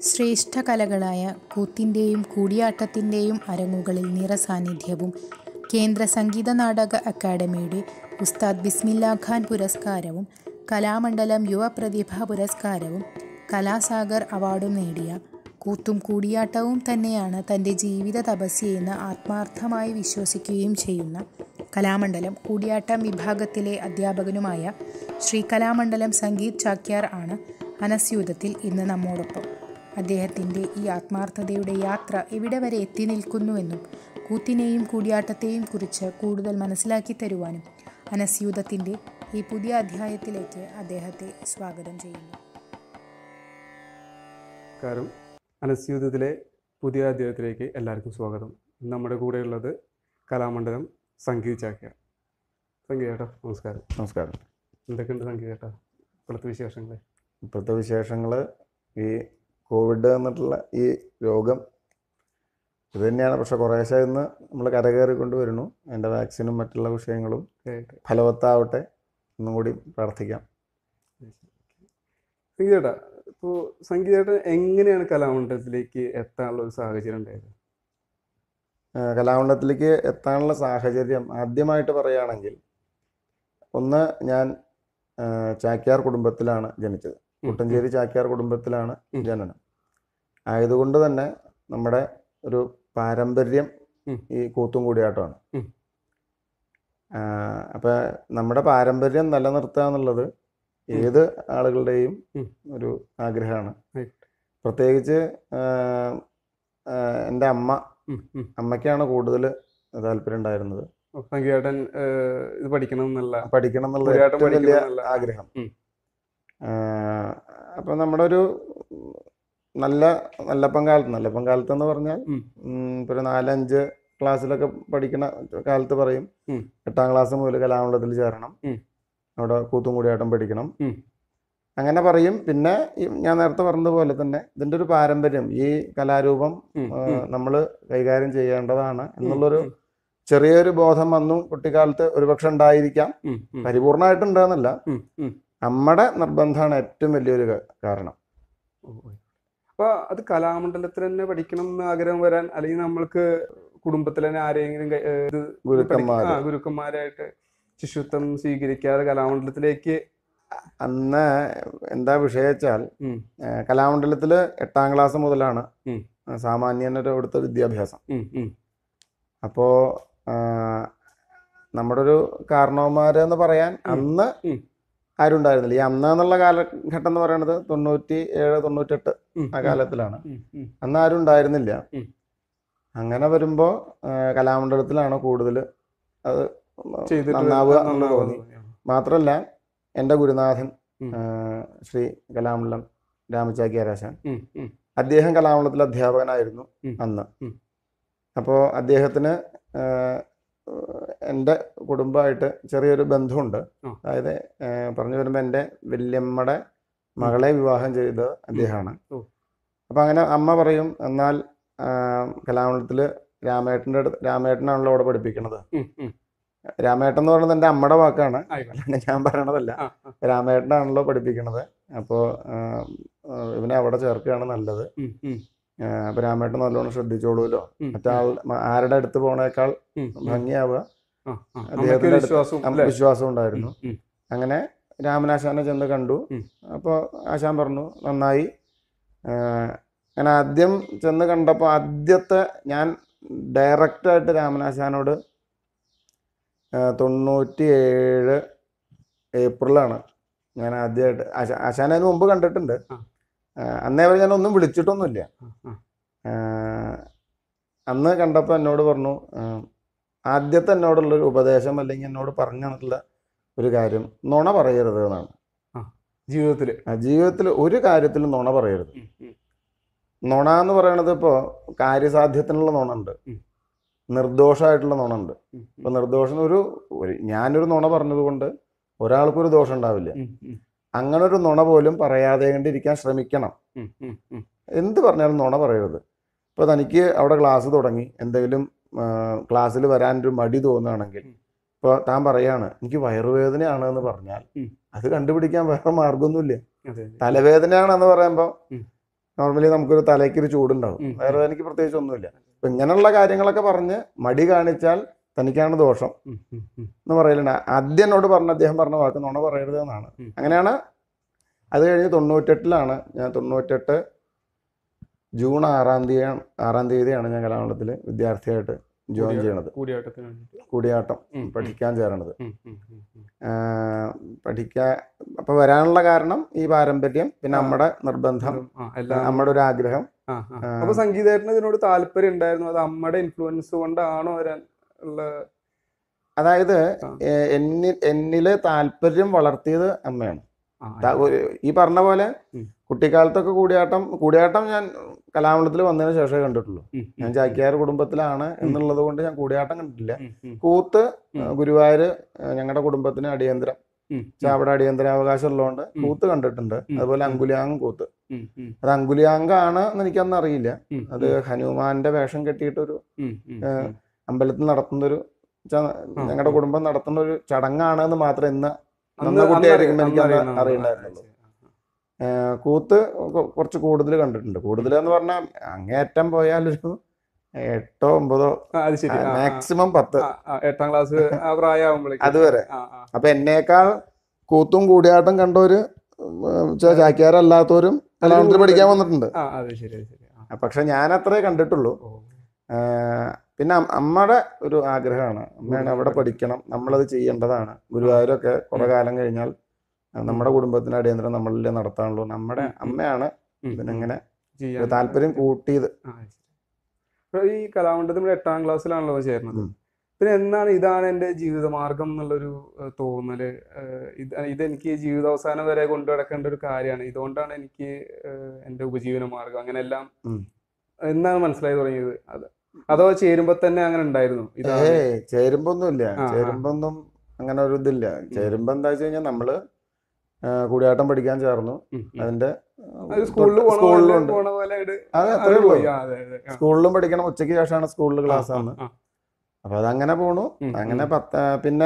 ശ്രേഷ്ഠ കലകളായ കൂത്തിൻ്റെയും കൂടിയാട്ടത്തിൻ്റെയും അരങ്ങുകളിൽ നിറസാന്നിധ്യവും കേന്ദ്ര സംഗീത നാടക അക്കാദമിയുടെ ഉസ്താദ് ബിസ്മില്ല ഖാൻ പുരസ്കാരവും കലാമണ്ഡലം യുവ പ്രതിഭാ പുരസ്കാരവും കലാസാഗർ അവാർഡും നേടിയ കൂത്തും കൂടിയാട്ടവും തന്നെയാണ് തൻ്റെ ജീവിത തപസ്യയെന്ന് ആത്മാർത്ഥമായി വിശ്വസിക്കുകയും ചെയ്യുന്ന കലാമണ്ഡലം കൂടിയാട്ടം വിഭാഗത്തിലെ അധ്യാപകനുമായ ശ്രീ കലാമണ്ഡലം സംഗീത് ചാക്യാർ ആണ് അനസ്യൂതത്തിൽ ഇന്ന് നമ്മോടൊപ്പം അദ്ദേഹത്തിൻ്റെ ഈ ആത്മാർത്ഥതയുടെ യാത്ര എവിടെ വരെ എത്തി നിൽക്കുന്നുവെന്നും കൂത്തിനെയും കൂടിയാട്ടത്തെയും കുറിച്ച് കൂടുതൽ മനസ്സിലാക്കി തരുവാനും അനസ്യൂതത്തിൻ്റെ ഈ പുതിയ അധ്യായത്തിലേക്ക് അദ്ദേഹത്തെ സ്വാഗതം ചെയ്യുന്നു നമസ്കാരം അനസ്യൂതത്തിലെ പുതിയ അധ്യായത്തിലേക്ക് എല്ലാവർക്കും സ്വാഗതം ഇന്ന് നമ്മുടെ കൂടെയുള്ളത് കലാമണ്ഡലം സംഗീത് ചാക്യാർ സംഗീത ചേട്ടാ നമസ്കാരം നമസ്കാരം എന്തൊക്കെയുണ്ട് സംഗീത ചേട്ടാ ഇപ്പോഴത്തെ വിശേഷങ്ങൾ ഇപ്പോഴത്തെ വിശേഷങ്ങൾ ഈ കോവിഡ് എന്നിട്ടുള്ള ഈ രോഗം ഇത് തന്നെയാണ് പക്ഷെ കുറേശ്ശെ ഇന്ന് നമ്മൾ കരകയറിക്കൊണ്ട് വരുന്നു അതിൻ്റെ വാക്സിനും മറ്റുള്ള വിഷയങ്ങളും ഫലവത്താവട്ടെ ഒന്നും കൂടി പ്രാർത്ഥിക്കാം സംഗീത ചേട്ടാ ഇപ്പോൾ സംഗീത ചേട്ടൻ എങ്ങനെയാണ് കലാമണ്ഡലത്തിലേക്ക് എത്താനുള്ള ഒരു സാഹചര്യം ഉണ്ടായത് ആ, കലാമണ്ഡലത്തിലേക്ക് എത്താനുള്ള സാഹചര്യം ആദ്യമായിട്ട് പറയുകയാണെങ്കിൽ ഒന്ന് ഞാൻ ആ, ചാക്യാർ കുടുംബത്തിലാണ് ജനിച്ചത് കുട്ടഞ്ചേരി ചാക്യാർ കുടുംബത്തിലാണ് ഉം. ജനനം ആയതുകൊണ്ട് തന്നെ നമ്മുടെ ഒരു പാരമ്പര്യം ഉം. ഈ കൂത്തും കൂടിയാട്ടമാണ് ഉം. അപ്പം നമ്മുടെ പാരമ്പര്യം നിലനിർത്തുക എന്നുള്ളത് ഏത് ആളുകളുടെയും ഉം. ഒരു ആഗ്രഹമാണ് Right. പ്രത്യേകിച്ച് ആ, ആ, എൻ്റെ അമ്മ ഉം, ഉം. അമ്മയ്ക്കാണ് കൂടുതൽ താല്പര്യം ഉണ്ടായിരുന്നത് അപ്പോൾ സംഗീത ചേട്ടൻ ഏഹ്, ഇത് പഠിക്കണം എന്നുള്ള പഠിക്കണം എന്നുള്ള കൂടിയാട്ടം ഏറ്റവും വലിയ പഠിക്കണം എന്നുള്ള ആഗ്രഹം ഉം. അപ്പം നമ്മുടെ ഒരു നല്ല നല്ലപ്പം കാലത്ത് നല്ലപ്പം കാലത്ത് എന്ന് പറഞ്ഞാൽ ഉം. ഉം, ഇപ്പൊ ഒരു നാലഞ്ച് ക്ലാസ്സിലൊക്കെ പഠിക്കുന്ന കാലത്ത് പറയും ഉം. എട്ടാം ക്ലാസ് മുതൽ കലാമണ്ഡലത്തിൽ ചേരണം ഉം. അവിടെ കൂത്തും കൂടിയാട്ടം പഠിക്കണം ഉം. അങ്ങനെ പറയും പിന്നെ ഈ ഞാൻ നേരത്തെ പറഞ്ഞതുപോലെ തന്നെ ഇതിൻ്റെ ഒരു പാരമ്പര്യം ഈ കലാരൂപം ഉം, നമ്മൾ ഉം. നമ്മൾ കൈകാര്യം ചെയ്യേണ്ടതാണ് എന്നുള്ളൊരു ഉം, ചെറിയൊരു ബോധം വന്നു കുട്ടിക്കാലത്ത് ഒരുപക്ഷെ ഉണ്ടായിരിക്കാം ഉം, ഉം, പരിപൂർണമായിട്ടുണ്ടെന്നല്ല ഉം, ഉം. നമ്മുടെ നിർബന്ധമാണ് ഏറ്റവും വലിയൊരു ക- കാരണം അപ്പൊ അത് കലാമണ്ഡലത്തിൽ തന്നെ പഠിക്കണം എന്ന് ആഗ്രഹം വരാൻ അല്ലെങ്കിൽ നമ്മൾക്ക് കുടുംബത്തിൽ തന്നെ ആരെങ്കിലും കൈ- ഏഹ് ഇത് ഗുരുക്കന്മാര്. പഠി- ആ, ഗുരുക്കന്മാരായിട്ട് ശിശുത്വം സ്വീകരിക്കാതെ കലാമണ്ഡലത്തിലേക്ക് അന്ന് എന്താ വിഷയിച്ചാൽ ഉം, കലാമണ്ഡലത്തിൽ എട്ടാം ക്ലാസ് മുതലാണ് ഉം. സാമാന്യനൊരു അവിടുത്തെ വിദ്യാഭ്യാസം ഉം, ഉം, അപ്പോൾ നമ്മുടെ ഒരു കാരണവന്മാരെന്ന് പറയാൻ അന്ന് ഉം. ആരും ഉണ്ടായിരുന്നില്ല ഈ അന്ന് എന്നുള്ള കാലഘട്ടം എന്ന് പറയുന്നത് തൊണ്ണൂറ്റി ഏഴ് തൊണ്ണൂറ്റെട്ട് ഉം, ആ കാലത്തിലാണ് ഉം, ഉം, അന്ന് ആരും ഉണ്ടായിരുന്നില്ല ഉം. അങ്ങനെ വരുമ്പോൾ കലാമണ്ഡലത്തിലാണ് കൂടുതൽ അത് ചെയ്തിട്ട് നന്നാവുക എന്ന് നന്നാവുക. തോന്നി മാത്രമല്ല എൻ്റെ ഗുരുനാഥൻ ഉം. ആ, ശ്രീ കലാമണ്ഡലം രാമചാക്യാരാശാൻ ഉം, ഉം, അദ്ദേഹം കലാമണ്ഡലത്തിൽ അധ്യാപകനായിരുന്നു ഉം. അന്ന് ഉം. അപ്പോൾ അദ്ദേഹത്തിന് ആ, എൻ്റെ കുടുംബമായിട്ട് ചെറിയൊരു ബന്ധമുണ്ട് ആ. അതായത് ആ, പറഞ്ഞു വരുമ്പോൾ എൻ്റെ വല്യമ്മയുടെ മകളെ വിവാഹം ചെയ്തത് അദ്ദേഹമാണ് ഓ. അപ്പം അങ്ങനെ അമ്മ പറയും എന്നാൽ കലാമണ്ഡലത്തിൽ രാമേട്ടൻ്റെ അടുത്ത് രാമേട്ടനാണല്ലോ അവിടെ പഠിപ്പിക്കണത് ഉം, ഉം. രാമേട്ടൻ എന്ന് പറയുന്നത് എൻ്റെ അമ്മയുടെ വാക്കാണ് ആയിക്കോട്ടെ. അല്ലാണ്ട് ഞാൻ പറയണതല്ല ആ, ആ. രാമേട്ടനാണല്ലോ പഠിപ്പിക്കണത് അപ്പോൾ ഇവനെ അവിടെ ചേർക്കുകയാണ് നല്ലത് ഉം, ഉം, അപ്പോൾ രാമേട്ടൻ നല്ലോണം ശ്രദ്ധിച്ചോളൂല്ലോ ഉം, മറ്റാൾ മ- ആരുടെ അടുത്ത് പോണേക്കാൾ ഉം, ഉം. ഭംഗിയാവുക ആ, ആ. അദ്ദേഹത്തിന്റെ നമുക്കൊരു അടുത്ത് വിശ്വാസവും നമുക്ക് അല്ലേ? വിശ്വാസം ഉണ്ടായിരുന്നു ഉം, ഉം. അങ്ങനെ രാമനാശാനെ ചെന്ന് കണ്ടു ഉം. അപ്പോൾ ആശാൻ പറഞ്ഞു നന്നായി ആ, അങ്ങനെ ആദ്യം ചെന്ന് കണ്ടപ്പോൾ ആദ്യത്തെ ഞാൻ ഡയറക്റ്റായിട്ട് രാമനാശാനോട് ആ, തൊണ്ണൂറ്റി ഏഴ് ഏപ്രിലാണ് ഞാൻ ആദ്യമായിട്ട് ആശാ ആശാനെ അതിന് മുമ്പ് കണ്ടിട്ടുണ്ട് ആ. ആ, അന്നേ വരെ ഞാൻ ഒന്നും വിളിച്ചിട്ടൊന്നുമില്ല ആ, ആ. ആ, അന്ന് കണ്ടപ്പോൾ എന്നോട് പറഞ്ഞു ആ, ആദ്യത്തെ എന്നോടുള്ളൊരു ഉപദേശം അല്ലെങ്കിൽ എന്നോട് പറഞ്ഞു തന്നിട്ടുള്ള ഒരു കാര്യം നുണ പറയരുത് എന്നാണ് ജീവിതത്തില് ആ, ജീവിതത്തിൽ ഒരു കാര്യത്തിലും നുണ പറയരുത് ഉം, ഉം, നുണ എന്ന് പറയണത് ഇപ്പോൾ കാര്യസാധ്യത്തിനുള്ള നുണ ഉണ്ട് ഉം. നിർദോഷമായിട്ടുള്ള നുണ ഉണ്ട് ഉം, ഇപ്പൊ നിർദോഷം ഒരു ഒരു ഞാനൊരു നുണ പറഞ്ഞത് കൊണ്ട് ഒരാൾക്കൊരു ദോഷം ഉണ്ടാവില്ല ഉം, ഉം, അങ്ങനെ ഒരു നുണ പോലും പറയാതെ കണ്ടിരിക്കാൻ ശ്രമിക്കണം ഉം, ഉം, ഉം. എന്ത് പറഞ്ഞാലും നുണ പറയരുത് ഇപ്പോൾ തനിക്ക് അവിടെ ക്ലാസ് തുടങ്ങി എന്തെങ്കിലും ക്ലാസ്സിൽ വരാനൊരു മടി തോന്നുകയാണെങ്കിൽ ഉം. ഇപ്പോൾ താൻ പറയാണ് എനിക്ക് വയറുവേദനയാണ് എന്ന് പറഞ്ഞാൽ ഉം. അത് കണ്ടുപിടിക്കാൻ വേറെ മാർഗമൊന്നുമില്ല അതെ അതെ. തലവേദനയാണെന്ന് പറയുമ്പോൾ ഉം. നോർമലി നമുക്കൊരു തലയ്ക്കൊരു ചൂടുണ്ടാവും ഉം. വയറുവേദനയ്ക്ക് പ്രത്യേകിച്ച് ഒന്നുമില്ല അപ്പൊ ഇങ്ങനെയുള്ള കാര്യങ്ങളൊക്കെ പറഞ്ഞ് മടി കാണിച്ചാൽ തനിക്കാണ് ദോഷം ഉം, ഉം, ഉം. എന്ന് പറയലുണ്ട് ആദ്യം എന്നോട് പറഞ്ഞ അദ്ദേഹം പറഞ്ഞ വാക്ക് നുണ പറയരുത് എന്നാണ് ഉം. അങ്ങനെയാണ് അത് കഴിഞ്ഞ് തൊണ്ണൂറ്റെട്ടിലാണ് ഞാൻ തൊണ്ണൂറ്റെട്ട് ജൂൺ ആറാം തീയതി ആറാം തീയതിയാണ് ഞാൻ കലാമണ്ഡലത്തിൽ വിദ്യാർത്ഥിയായിട്ട് ജോയിൻ കൂടിയാ- ചെയ്യണത് കൂടിയാട്ടത്തിന് വേണ്ടിയിട്ട്. കൂടിയാട്ടം ഉം, ഉം. പഠിക്കാൻ ചേരണത് ഉം, ഉം, ഉം, ഉം. പഠിക്കാൻ അപ്പോൾ വരാനുള്ള കാരണം ഈ പാരമ്പര്യം പിന്നെ ആ. നമ്മുടെ നിർബന്ധം ആ, എല്ലാം നമ്മുടെ ഒരു ആഗ്രഹം ആ, ആ. അപ്പൊ സംഗീതത്തിന് ഇതിനോട് താല്പര്യം ഉണ്ടായിരുന്നു അത് അമ്മയുടെ ഇൻഫ്ലുവൻസ് കൊണ്ടാണോ വരാൻ ഉള്ള അതായത് ആ. എ- എന്നിൽ എന്നില് താല്പര്യം വളർത്തിയത് അമ്മയാണ് ആ, ത- ഒരു- ഈ പറഞ്ഞ പോലെ ഉം. കുട്ടിക്കാലത്തൊക്കെ കൂടിയാട്ടം കൂടിയാട്ടം ഞാൻ കലാമണ്ഡലത്തിൽ വന്നതിന് ശേഷമേ കണ്ടിട്ടുള്ളൂ ഉം, ഉം, ഞാൻ ചാക്യാർ കുടുംബത്തിലാണ് എന്നുള്ളത് കൊണ്ട് ഞാൻ കൂടിയാട്ടം കണ്ടിട്ടില്ല ഉം, ഉം, കൂത്ത് ഉം. ഗുരുവായൂർ ഞങ്ങളുടെ കുടുംബത്തിന് അടിയന്തരം ഉം, അവിടെ അടിയന്തരാവകാശം ഉള്ളതുകൊണ്ട് ഉം. കൂത്ത് കണ്ടിട്ടുണ്ട് ഉം. അതുപോലെ അങ്കുലിയാങ് കൂത്ത് ഉം, ഉം, അത് അങ്കുലിയാങ്കാണ് എന്ന് എനിക്കന്ന് അറിയില്ല ഉം, അത് ഹനുമാന്റെ വേഷം കെട്ടിയിട്ടൊരു ഉം, ഉം, ഏ, ഉം. അമ്പലത്തിൽ നടത്തുന്ന ഒരു ഞങ്ങളുടെ കുടുംബം നടത്തുന്ന ഒരു ചടങ്ങാണ് എന്ന് മാത്രം ഇന്ന് അന്ന് നന്ന അന്ന് കുട്ടിയായിരിക്കുമ്പോൾ അന്ന് എനിക്ക് അന്ന് അറിയണം. അറിയണ്ടായിരുന്നുള്ളൂ. ഏഹ് കൂത്ത് കൊ- കുറച്ച് കൂടുതൽ കണ്ടിട്ടുണ്ട് കൂടുതൽ എന്ന് പറഞ്ഞാൽ അങ്ങേയറ്റം പോയാലൊരു എട്ടോ ഒമ്പതോ ആ, അത് ശരി ആ, ആ, മാക്സിമം പത്ത് ആ, ആ, എട്ടാം ക്ലാസ് ആ പ്രായമാകുമ്പോഴേക്കും അതുവരെ ആ, ആ. അപ്പൊ എന്നേക്കാൾ കൂത്തും കൂടിയാട്ടം കണ്ടവര് ചാക്യാരല്ലാത്തവരും കലാമണ്ഡലത്തിൽ പഠിക്കാൻ വന്നിട്ടുണ്ട് ആ അത് ശരി അത് ശരി ആ, പക്ഷെ ഞാൻ അത്രേ കണ്ടിട്ടുള്ളൂ ഓ. ഏഹ് പിന്നെ അം- അമ്മയുടെ ഒരു ആഗ്രഹമാണ് അമ്മയാണ് അവിടെ പഠിക്കണം നമ്മളത് ചെയ്യേണ്ടതാണ് ഗുരുവായൂരൊക്കെ കുറെ കാലം കഴിഞ്ഞാൽ അഹ് നമ്മുടെ കുടുംബത്തിന് അടിയന്തരം നമ്മളിലെ നടത്താനുള്ളൂ നമ്മുടെ ഉം. അമ്മയാണ് ഉം, ഇതിനെങ്ങനെ ചെയ്യാൻ ഒരു താല്പര്യം കൂട്ടിയത് ആ, ശരി. അപ്പൊ ഈ കലാമണ്ഡലത്തിൽ നമ്മൾ എട്ടാം ക്ലാസ്സിലാണല്ലോ ചേർന്നത് ഉം. പിന്നെ എന്നാണ് ഇതാണ് എൻ്റെ ജീവിതമാർഗം എന്നുള്ളൊരു ഏഹ്, തോന്നല് ഏഹ്, ഇത് ഇതെനിക്ക് ജീവിതാവസാനം വരെ കൊണ്ടു നടക്കേണ്ട ഒരു കാര്യമാണ് ഇതുകൊണ്ടാണ് എനിക്ക് ഏഹ്, എൻ്റെ ഉപജീവന മാർഗം അങ്ങനെ എല്ലാം ഉം. എന്നാണ് മനസ്സിലായി തുടങ്ങിയത് അത് അതോ ചേരുമ്പോ തന്നെ അങ്ങനെ ഉണ്ടായിരുന്നു ഇതാണ് ഏയ് ചേരുമ്പൊന്നുമില്ല ആ, ആ. ചേരുമ്പൊന്നും അങ്ങനെ ഒരു ഇതില്ല ചേരുമ്പോ എന്താ വെച്ച് കഴിഞ്ഞാൽ നമ്മള് ഏഹ് കൂടിയാട്ടം പഠിക്കാൻ ചേർന്നു ഉം, ഉം. അതിന്റെ അത് സ്കൂളിൽ പോണ പോലെ സ്കൂളിലുണ്ട് പോണ പോലെ അങ്ങട് അത് അത്രേ അങ്ങട് ഉള്ളൂ പോയി. ആ, അതെ, അതെ. ആ. സ്കൂളിലും പഠിക്കണം ഉച്ചയ്ക്ക് ശേഷമാണ് സ്കൂളിൽ ക്ലാസ് ആണ് ആ, ആ, അപ്പൊ അതങ്ങനെ പോണു ഉം, അങ്ങനെ ഉം. പത്ത് പിന്നെ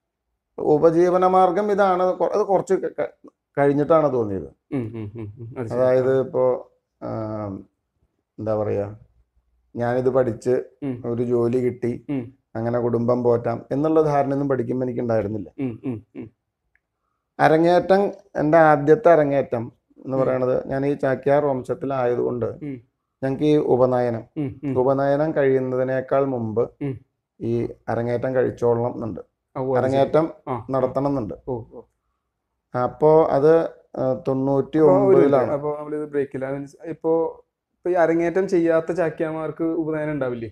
ഉപജീവന മാർഗം ഇതാണ് കൊ- അത് കുറച്ച് ക- ക- കഴിഞ്ഞിട്ടാണ് തോന്നിയത് ഉം, ഉം, ഉം, ഉം. അത് ശരി. അതായത് ഇപ്പോ ആം, എന്താ പറയാ ഞാനിത് പഠിച്ച് ഉം. ഒരു ജോലി കിട്ടി ഉം. അങ്ങനെ കുടുംബം പോറ്റാം എന്നുള്ള ധാരണയൊന്നും പഠിക്കുമ്പോൾ എനിക്ക് ഉണ്ടായിരുന്നില്ല ഉം, ഉം, ഉം. അരങ്ങേറ്റം എൻ്റെ ആദ്യത്തെ അരങ്ങേറ്റം എന്ന് ഉം. പറയണത് ഞാൻ ഈ ചാക്യാർ വംശത്തിലായതുകൊണ്ട് ഉം. ഞങ്ങൾക്ക് ഈ ഉപനയനം ഉം, ഉം. ഉപനയനം കഴിയുന്നതിനേക്കാൾ മുമ്പ് ഉം. ഈ അരങ്ങേറ്റം കഴിച്ചോളണം എന്നുണ്ട് ആ, ഓ, അത് ശരി. അരങ്ങേറ്റം ആ, നടത്തണം എന്നുണ്ട് ഓ, ഓ. അപ്പോ അത് ആ, തൊണ്ണൂറ്റി അപ്പൊ ഒരു മിനിറ്റ്. ഒമ്പതിലാണ് അപ്പൊ നമ്മളിത് ബ്രേക്കില്ല മീൻസ് ഇപ്പോ ഇപ്പൊ ഈ അരങ്ങേറ്റം ചെയ്യാത്ത ചാക്യാന്മാർക്ക് ഉപനയനം ഉണ്ടാവില്ലേ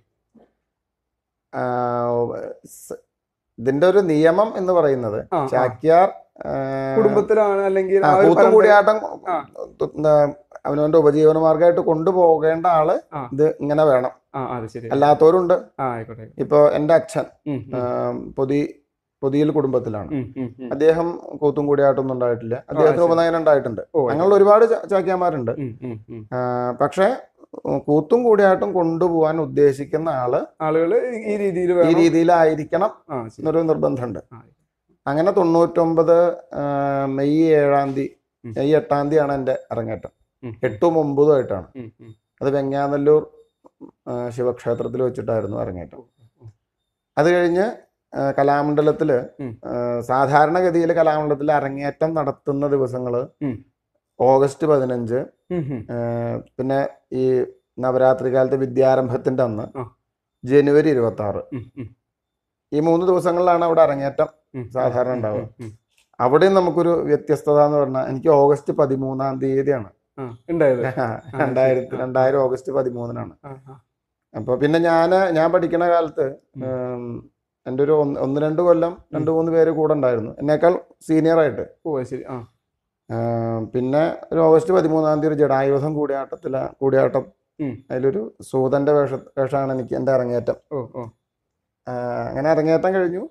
ആ, സ്- ഇതിന്റെ ഒരു നിയമം എന്ന് പറയുന്നത് ആ, ആ. ചാക്യാർ ആ, കുടുംബത്തിലാണ് അല്ലെങ്കിൽ ആ, ആ ഒരു കൂത്തും പരമ്പര- കൂടിയാട്ടം ആ. തു- എന്താ, അവനവന്റെ ഉപജീവന മാർഗമായിട്ട് കൊണ്ടുപോകേണ്ട ആള് ആ. ഇത് ഇങ്ങനെ വേണം ആ അത് ശരി അല്ലാത്തവരുണ്ട് ആ ആയിക്കോട്ടെ ഇപ്പൊ എൻ്റെ അച്ഛൻ ഉം, ആ, ഉം, പൊതി പൊതിയിൽ കുടുംബത്തിലാണ് ഉം, ഉം, ഉം. അദ്ദേഹം കൂത്തും കൂടിയാട്ടൊന്നും ഉണ്ടായിട്ടില്ല അദ്ദേഹത്തിന് ശരി. ഉപനയനം ഉണ്ടായിട്ടുണ്ട് ഓ, ഞങ്ങൾ ഒരുപാട് ചാ- ചാക്യാന്മാരുണ്ട് ഉം, ഉം, ഉം. ആ, പക്ഷേ ഉം, കൂത്തും കൂടിയാട്ടം കൊണ്ടുപോകാൻ ഉദ്ദേശിക്കുന്ന ആള് ആളുകള് ഈ- ഈ രീതിയിൽ ഈ വേണം രീതിയിലായിരിക്കണം ആ ശരി എന്നൊരു നിർബന്ധമുണ്ട് ആ. അങ്ങനെ തൊണ്ണൂറ്റൊമ്പത് ആ, മെയ് ഏഴാം തീയതി ഉം. മെയ് എട്ടാം തീയതിയാണ് എൻ്റെ അരങ്ങേറ്റം ഉം, എട്ടും ഒമ്പതും ആയിട്ടാണ് ഉം, ഉം. അത് വെങ്ങാനല്ലൂർ ആ, ശിവക്ഷേത്രത്തിൽ വെച്ചിട്ടായിരുന്നു അരങ്ങേറ്റം ഉം, ഉം. അത് കഴിഞ്ഞ് ആ, കലാമണ്ഡലത്തില് ഉം. ആ, സാധാരണഗതിയിൽ കലാമണ്ഡലത്തിൽ അരങ്ങേറ്റം നടത്തുന്ന ദിവസങ്ങൾ ഉം. ഓഗസ്റ്റ് പതിനഞ്ച് ഉം, ഉം. ആ, പിന്നെ ഈ നവരാത്രി കാലത്തെ വിദ്യാരംഭത്തിന്റെ അന്ന് ആ. ജനുവരി ഇരുപത്തി ആറ് ഉം, ഉം, ഈ മൂന്ന് ദിവസങ്ങളിലാണ് അവിടെ അരങ്ങേറ്റം ഉം. സാധാരണ ഉണ്ടാവുക. ഉം, ഉം. അവിടെയും നമുക്കൊരു വ്യത്യസ്തത എന്ന് പറഞ്ഞാൽ എനിക്ക് ഓഗസ്റ്റ് പതിമൂന്നാം തീയതിയാണ് ആ, ഉണ്ടായത് രണ്ടായിരത്തി ആ. രണ്ടായിരം ഓഗസ്റ്റ് പതിമൂന്നിനാണ് ആ, ആ. അപ്പോൾ പിന്നെ ഞാൻ ഞാൻ പഠിക്കുന്ന കാലത്ത് ഉം. ഉം, എൻ്റെ ഒരു ഒന്ന് ഒന്ന് രണ്ട് കൊല്ലം രണ്ട് മൂന്ന് പേര് കൂടെ ഉണ്ടായിരുന്നു എന്നേക്കാൾ സീനിയർ ആയിട്ട് ഓ അത് ശരി ആ ഉം, പിന്നെ ഒരു ഓഗസ്റ്റ് പതിമൂന്നാം തീയതി ഒരു ജഡായുധം കൂടിയാട്ടത്തില കൂടിയാട്ടം ഉം. അതിലൊരു സൂതന്റെ വേഷ വേഷമാണ് എനിക്ക് എൻ്റെ അരങ്ങേറ്റം ഓ ഓ ആ, അങ്ങനെ അരങ്ങേറ്റം കഴിഞ്ഞു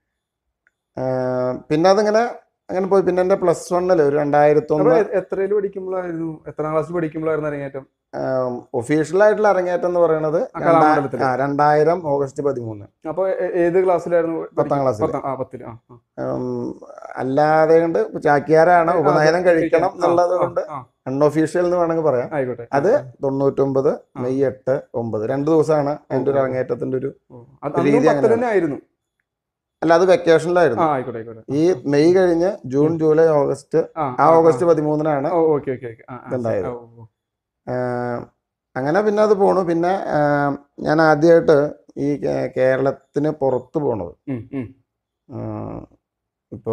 ആ, പിന്നെ അതിങ്ങനെ അങ്ങനെ പോയി പിന്നെ എൻ്റെ പ്ലസ് വണ്ണിൽ ഒരു രണ്ടായിരത്തി അപ്പൊ ഒന്ന് എ- എത്രയില് പഠിക്കുമ്പോഴായിരുന്നു എത്രാം ക്ലാസ്സിൽ പഠിക്കുമ്പോഴായിരുന്നു അരങ്ങേറ്റം ഒഫീഷ്യലായിട്ടുള്ള അരങ്ങേറ്റം എന്ന് പറയുന്നത് ആ, കലാമണ്ഡലത്തില്. ആ, രണ്ടായിരം ഓഗസ്റ്റ് പതിമൂന്ന് അപ്പൊ എ- ഏത് ക്ലാസ്സിലായിരുന്നു പത്താം ക്ലാസ്സില്. പത്താം ആ പത്തില് ആ ആ. ഉം, അല്ലാതെ കൊണ്ട് ചാക്യാരാണ് ആ, ഉപനയനം കഴിക്കണം ആ, എന്നുള്ളത് ആ, കൊണ്ട് ആ, അൺഒഫീഷ്യൽ എന്ന് വേണമെങ്കിൽ പറയാം ആയിക്കോട്ടെ അത് തൊണ്ണൂറ്റൊമ്പത് മെയ് എട്ട് ഒമ്പത് രണ്ട് ദിവസമാണ് അതിന്റെ ഒരു അരങ്ങേറ്റത്തിന്റെ ഒരു ഓ, അത് രീതി അന്നും പത്ത് അങ്ങനെയാണ്. തന്നെ ആയിരുന്നു അല്ല അത് ആ വെക്കേഷനിലായിരുന്നു ആയിക്കോട്ടെ ആയിക്കോട്ടെ ഈ മെയ് കഴിഞ്ഞ് ജൂൺ ജൂലൈ ഓഗസ്റ്റ് ആ ആ ഓഗസ്റ്റ് പതിമൂന്നിനാണ് ഓ ഓക്കെ ഓക്കെ ഓക്കെ ഇതുണ്ടായത്. ആഹ് അങ്ങനെ പിന്നെ അത് പോണു പിന്നെ ആഹ് ഞാൻ ആദ്യമായിട്ട് ഈ കേ- കേരളത്തിന് പുറത്ത് പോണത് ആഹ് ഇപ്പോ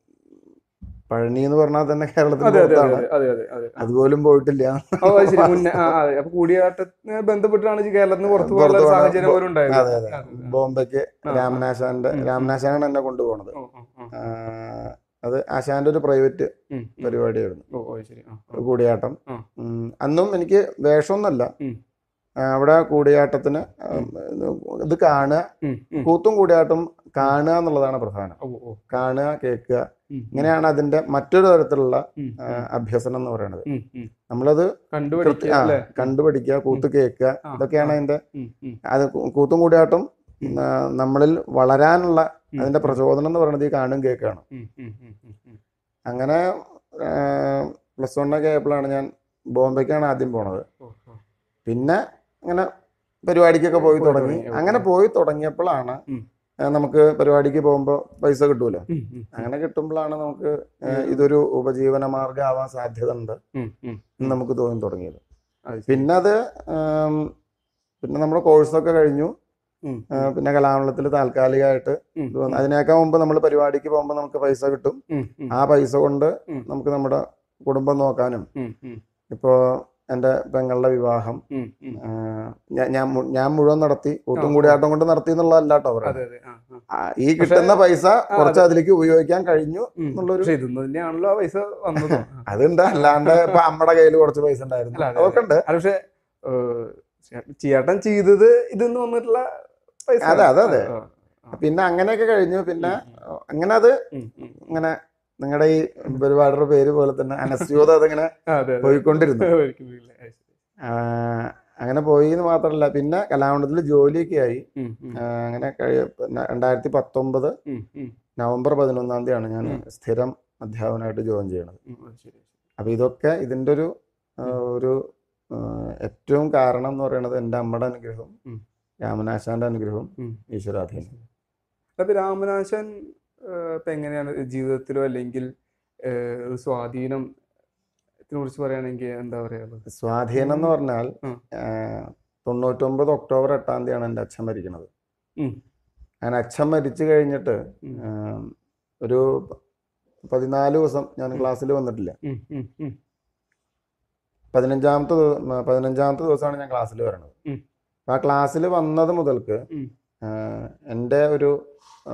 പഴനി എന്ന് പറഞ്ഞാൽ തന്നെ കേരളത്തിന് അതെ അതെ അതെ പുറത്താണ് അതെ അതെ അതെ ആ. അതുപോലും പോയിട്ടില്ല ഓ അത് ശരി മുന്നേ ആ അതെ അപ്പൊ കൂടിയാട്ടത്തിന് ബന്ധപ്പെട്ടാണ് ഈ കേരളത്തിന് പുറത്തു പുറത്ത് പോകാനുള്ള പോകാൻ- സാഹചര്യം പോലും ഉണ്ടായത് അതെ അതെ ബോംബെക്ക് ആ, രാമനാശാന്റെ ഉം, ഉം. രാമനാശാനാണ് എന്നെ കൊണ്ടുപോണത് ഓ, ഓ, ഓ. ആഹ് അത് ആശാന്റെ ഒരു പ്രൈവറ്റ് ഉം, ഉം. പരിപാടിയായിരുന്നു ഓ ഓ ശരി ആ, ആ. കൂടിയാട്ടം ആ. ഉം, അന്നും എനിക്ക് വേഷമൊന്നുമല്ല ഉം. ആ, അവിടെ കൂടിയാട്ടത്തിന് ഉം, ഇത് കാണുക ഉം, ഉം. കൂത്തും കൂടിയാട്ടം കാണുക എന്നുള്ളതാണ് പ്രധാനം ഓ ഓ കാണുക കേൾക്കുക ഉം, ഇങ്ങനെയാണ് അതിന്റെ മറ്റൊരു തരത്തിലുള്ള ഉം, ആ, അഭ്യസനം എന്ന് പറയുന്നത് ഉം, ഉം. നമ്മളത് കണ്ടുപഠിക്കുക കൃത്യ- ആ, അല്ലേ കണ്ടുപഠിക്കുക കൂത്ത് കേൾക്കുക ആ, ഇതൊക്കെയാണ് ആ. അതിന്റെ ഉം, ഉം, അത് കൂ- കൂത്തും കൂടിയാട്ടം ഉം. ആ, നമ്മളിൽ വളരാനുള്ള ഉം, അതിന്റെ പ്രചോദനം എന്ന് പറയുന്നത് ഈ കാണും കേൾക്കുകയാണ് ഉം, ഉം, ഉം, ഉം, ഉം. അങ്ങനെ പ്ലസ് വണ്ണൊക്കെ ആയപ്പോഴാണ് ഞാൻ ബോംബെക്കാണ് ആദ്യം പോണത് ഓ, ഓ. പിന്നെ അങ്ങനെ പരിപാടിക്കൊക്കെ പോയി പോയി തുടങ്ങി തുടങ്ങി, ഓ, അങ്ങനെ പോയി തുടങ്ങിയപ്പോഴാണ് ഉം. ആ, നമുക്ക് പരിപാടിക്ക് പോകുമ്പോൾ പൈസ കിട്ടൂലോ ഉം, ഉം, അങ്ങനെ കിട്ടുമ്പോഴാണ് നമുക്ക് ആ, ഇതൊരു ഉപജീവന മാർഗ്ഗം ആവാൻ സാധ്യത ഉണ്ട് ഉം, ഉം. എന്ന് നമുക്ക് തോന്നി തുടങ്ങിയത് അത് ശരി. പിന്നെ അത് ആം, പിന്നെ നമ്മുടെ കോഴ്സൊക്കെ കഴിഞ്ഞു ഉം, ആ, പിന്നെ കലാമണ്ഡലത്തിൽ താൽക്കാലികമായിട്ട് ഉം, ഇത് വന്നു. അതിനേക്കാൾ മുമ്പ് നമ്മൾ പരിപാടിക്ക് പോകുമ്പോൾ നമുക്ക് പൈസ കിട്ടും ഉം, ഉം, ആ പൈസ കൊണ്ട് ഉം. നമുക്ക് നമ്മുടെ കുടുംബം നോക്കാനും ഉം, ഉം, ഇപ്പോൾ എൻ്റെ പെങ്ങളുടെ വിവാഹം ഉം, ഉം. ആ, ഞാൻ ഞാൻ മു- ഞാൻ മുഴുവൻ നടത്തി കൂട്ടും ആ, കൂടിയാട്ടം കൊണ്ട് നടത്തി എന്നുള്ളതല്ല കേട്ടോ പറയുന്നത് അതെ അതെ ആ, ആ. ആ, ഈ കിട്ടുന്ന പൈസ കുറച്ച് അതിലേക്ക് ഉപയോഗിക്കാൻ കഴിഞ്ഞു ഉം. എന്നുള്ളൊരു പക്ഷെ ഇതൊന്നും തന്നെയാണല്ലോ ആ പൈസ വന്നത് അതുണ്ട് അല്ലാണ്ട് ഇപ്പൊ അമ്മയുടെ കയ്യിൽ കുറച്ച് പൈസ ഉണ്ടായിരുന്നു അല്ല, അതെ, അതൊക്കെ ഉണ്ട് അത് പക്ഷെ ഏഹ്, ചേട്ടൻ ചെയ്തത് ഇതെന്ന് വന്നിട്ടുള്ള പൈസ അതെ, അതെ, അതെ. ആ, ആ. പിന്നെ അങ്ങനെയൊക്കെ കഴിഞ്ഞു പിന്നെ അങ്ങനെ അത് ഉം, ഉം. ഇങ്ങനെ നിങ്ങളുടെ ഈ പരിപാടിയുടെ പേര് പോലെ തന്നെ അനസ്യൂത അതിങ്ങനെ ആ, അതെ അതെ പോയിക്കൊണ്ടിരുന്നു ഒരിക്കലും ഇല്ല. അത് ശരി. ആ, അങ്ങനെ പോയി എന്ന് മാത്രമല്ല പിന്നെ കലാമണ്ഡലത്തിൽ ജോലിയൊക്കെ ആയി ഉം, ഉം, ആ, അങ്ങനെ കഴി പിന്നെ രണ്ടായിരത്തി പത്തൊമ്പത് ഉം, ഉം, നവംബർ പതിനൊന്നാം തീയതിയാണ് ഞാൻ ഉം. സ്ഥിരം അധ്യാപനമായിട്ട് ജോയിൻ ചെയ്യണത് ഉം, അത് ശരി. അപ്പൊ ഇതൊക്കെ ഇതിന്റെ ഒരു ആ, ഒരു ആ, ഏറ്റവും കാരണം എന്ന് പറയുന്നത് എൻ്റെ അമ്മയുടെ അനുഗ്രഹവും ഉം. രാമനാശാന്റെ അനുഗ്രഹവും ഉം. ഈശ്വരാധീനം അപ്പൊ രാമനാശൻ ഏഹ്, ഇപ്പൊ എങ്ങനെയാണ് ജീവിതത്തിലോ അല്ലെങ്കിൽ ഏഹ്, ഒരു സ്വാധീനം കുറിച്ച് പറയുകയാണെങ്കിൽ എന്താ പറയാ സ്വാധീനം എന്ന് പറഞ്ഞാൽ ഉം. ആ, തൊണ്ണൂറ്റൊമ്പത് ഒക്ടോബർ എട്ടാം തീയതിയാണ് എൻ്റെ അച്ഛൻ മരിക്കുന്നത് ഉം. അങ്ങനെ അച്ഛൻ മരിച്ചു കഴിഞ്ഞിട്ട് ഉം. ആ, ഒരു പതിനാല് ദിവസം ഞാൻ ക്ലാസ്സിൽ വന്നിട്ടില്ല ഉം, ഉം, ഉം, പതിനഞ്ചാമത്തെ ദിവ- പതിനഞ്ചാമത്തെ ദിവസമാണ് ഞാൻ ക്ലാസ്സിൽ വരണത് ഉം. അപ്പൊ ആ ക്ലാസ്സിൽ വന്നത് മുതൽക്ക് ഉം. ആ, എൻ്റെ ഒരു ആ,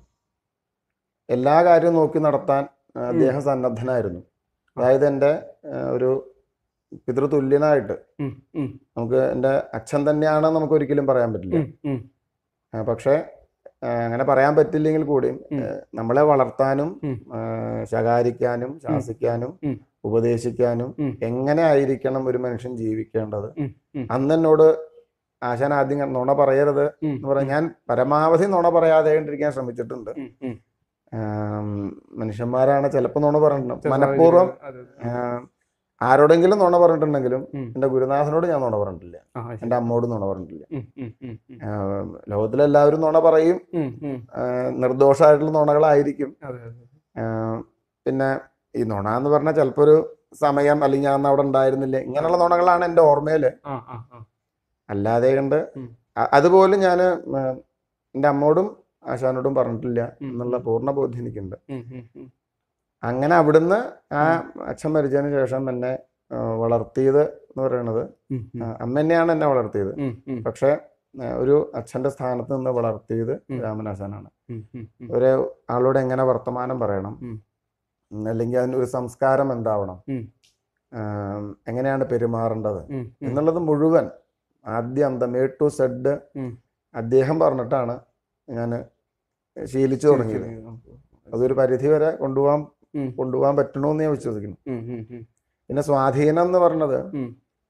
എല്ലാ കാര്യവും നോക്കി നടത്താൻ ആ, അദ്ദേഹം സന്നദ്ധനായിരുന്നു അതായത് എൻ്റെ ആ, ഒരു പിതൃതുല്യനായിട്ട് ഉം, ഉം, നമുക്ക് എൻ്റെ അച്ഛൻ തന്നെയാണെന്ന് നമുക്ക് ഒരിക്കലും പറയാൻ പറ്റില്ല ഉം, ഉം, ആ, പക്ഷേ ആ, അങ്ങനെ പറയാൻ പറ്റില്ലെങ്കിൽ കൂടിയും ഉം. ആ, നമ്മളെ വളർത്താനും ഉം. ആ, ശകാരിക്കാനും ശാസിക്കാനും ഉം. ഉപദേശിക്കാനും ഉം. എങ്ങനെ ആയിരിക്കണം ഒരു മനുഷ്യൻ ജീവിക്കേണ്ടത് ഉം, ഉം. അന്ന് എന്നോട് ആശാൻ ആദ്യം ഇങ്ങനെ നുണ പറയരുത് ഉം, എന്ന് പറയാൻ ഞാൻ പരമാവധി നുണ പറയാതെ ഇരിക്കാൻ ശ്രമിച്ചിട്ടുണ്ട് ഉം, ഉം. ആം, മനുഷ്യന്മാരാണ് ചിലപ്പോൾ നുണ പറഞ്ഞിട്ടുണ്ട് ചില മനഃപൂർവ്വം സാഹചര്യങ്ങൾ, അതെ, അതെ. ആം, ആരോടെങ്കിലും നുണ പറഞ്ഞിട്ടുണ്ടെങ്കിലും ഉം. എൻ്റെ ഗുരുനാഥനോട് ഞാൻ നുണ പറഞ്ഞിട്ടില്ല ആ, ശരി. എൻ്റെ അമ്മോട് നുണ പറഞ്ഞിട്ടില്ല ഉം, ഉം, ഉം, ഉം. ആം, ലോകത്തിലെല്ലാവരും നുണ പറയും ഉം, ഉം. ആ, നിർദോഷമായിട്ടുള്ള നുണകളായിരിക്കും അതെ, അതെ. ആ, പിന്നെ ഈ നുണ എന്ന് പറഞ്ഞാൽ ചിലപ്പോൾ ഒരു സമയം അല്ലെങ്കിൽ ഞാൻ അന്ന് അവിടെ ഉണ്ടായിരുന്നില്ല ഇങ്ങനെയുള്ള നുണകളാണ് എൻ്റെ ഓർമ്മയിൽ ആ, ആ, ആ. അല്ലാതെ കണ്ട് ഉം. അ- അതുപോലും ഞാൻ എൻ്റെ അമ്മോടും ആശാനോടും പറഞ്ഞിട്ടില്ല ഉം. എന്നുള്ള പൂർണ്ണ ബോധ്യം എനിക്കുണ്ട് ഉം, ഉം, ഉം. അങ്ങനെ അവിടുന്ന് ആ അച്ഛൻ മരിച്ചതിന് ശേഷം എന്നെ ആ, വളർത്തിയത് എന്ന് പറയുന്നത് ഉം, ആ, ഉം. അമ്മ തന്നെയാണ് എന്നെ വളർത്തിയത് ഉം, ഉം, പക്ഷേ ആ, ഒരു അച്ഛൻ്റെ സ്ഥാനത്ത് നിന്ന് വളർത്തിയത് ഉം. രാമനാശാനാണ് ഉം, ഉം, ഉം. ഒരു ആളോട് എങ്ങനെ വർത്തമാനം പറയണം ഉം. ഉം, അല്ലെങ്കിൽ അതിന് ഒരു സംസ്കാരം എന്താവണം ഉം. ആം, എങ്ങനെയാണ് പെരുമാറേണ്ടത് ഉം, ഉം. എന്നുള്ളത് മുഴുവൻ ആദ്യം അന്തം എ ടു സെഡ് ഉം. അദ്ദേഹം പറഞ്ഞിട്ടാണ് ഞാൻ ശീലിച്ചു തുടങ്ങിയത് അതൊരു പരിധി വരെ കൊണ്ടുപോകാൻ ഉം. കൊണ്ടുപോകാൻ പറ്റണമെന്ന് ഞാൻ വിശ്വസിക്കുന്നു ഉം, ഉം, ഉം. പിന്നെ സ്വാധീനം എന്ന് പറഞ്ഞത് ഉം.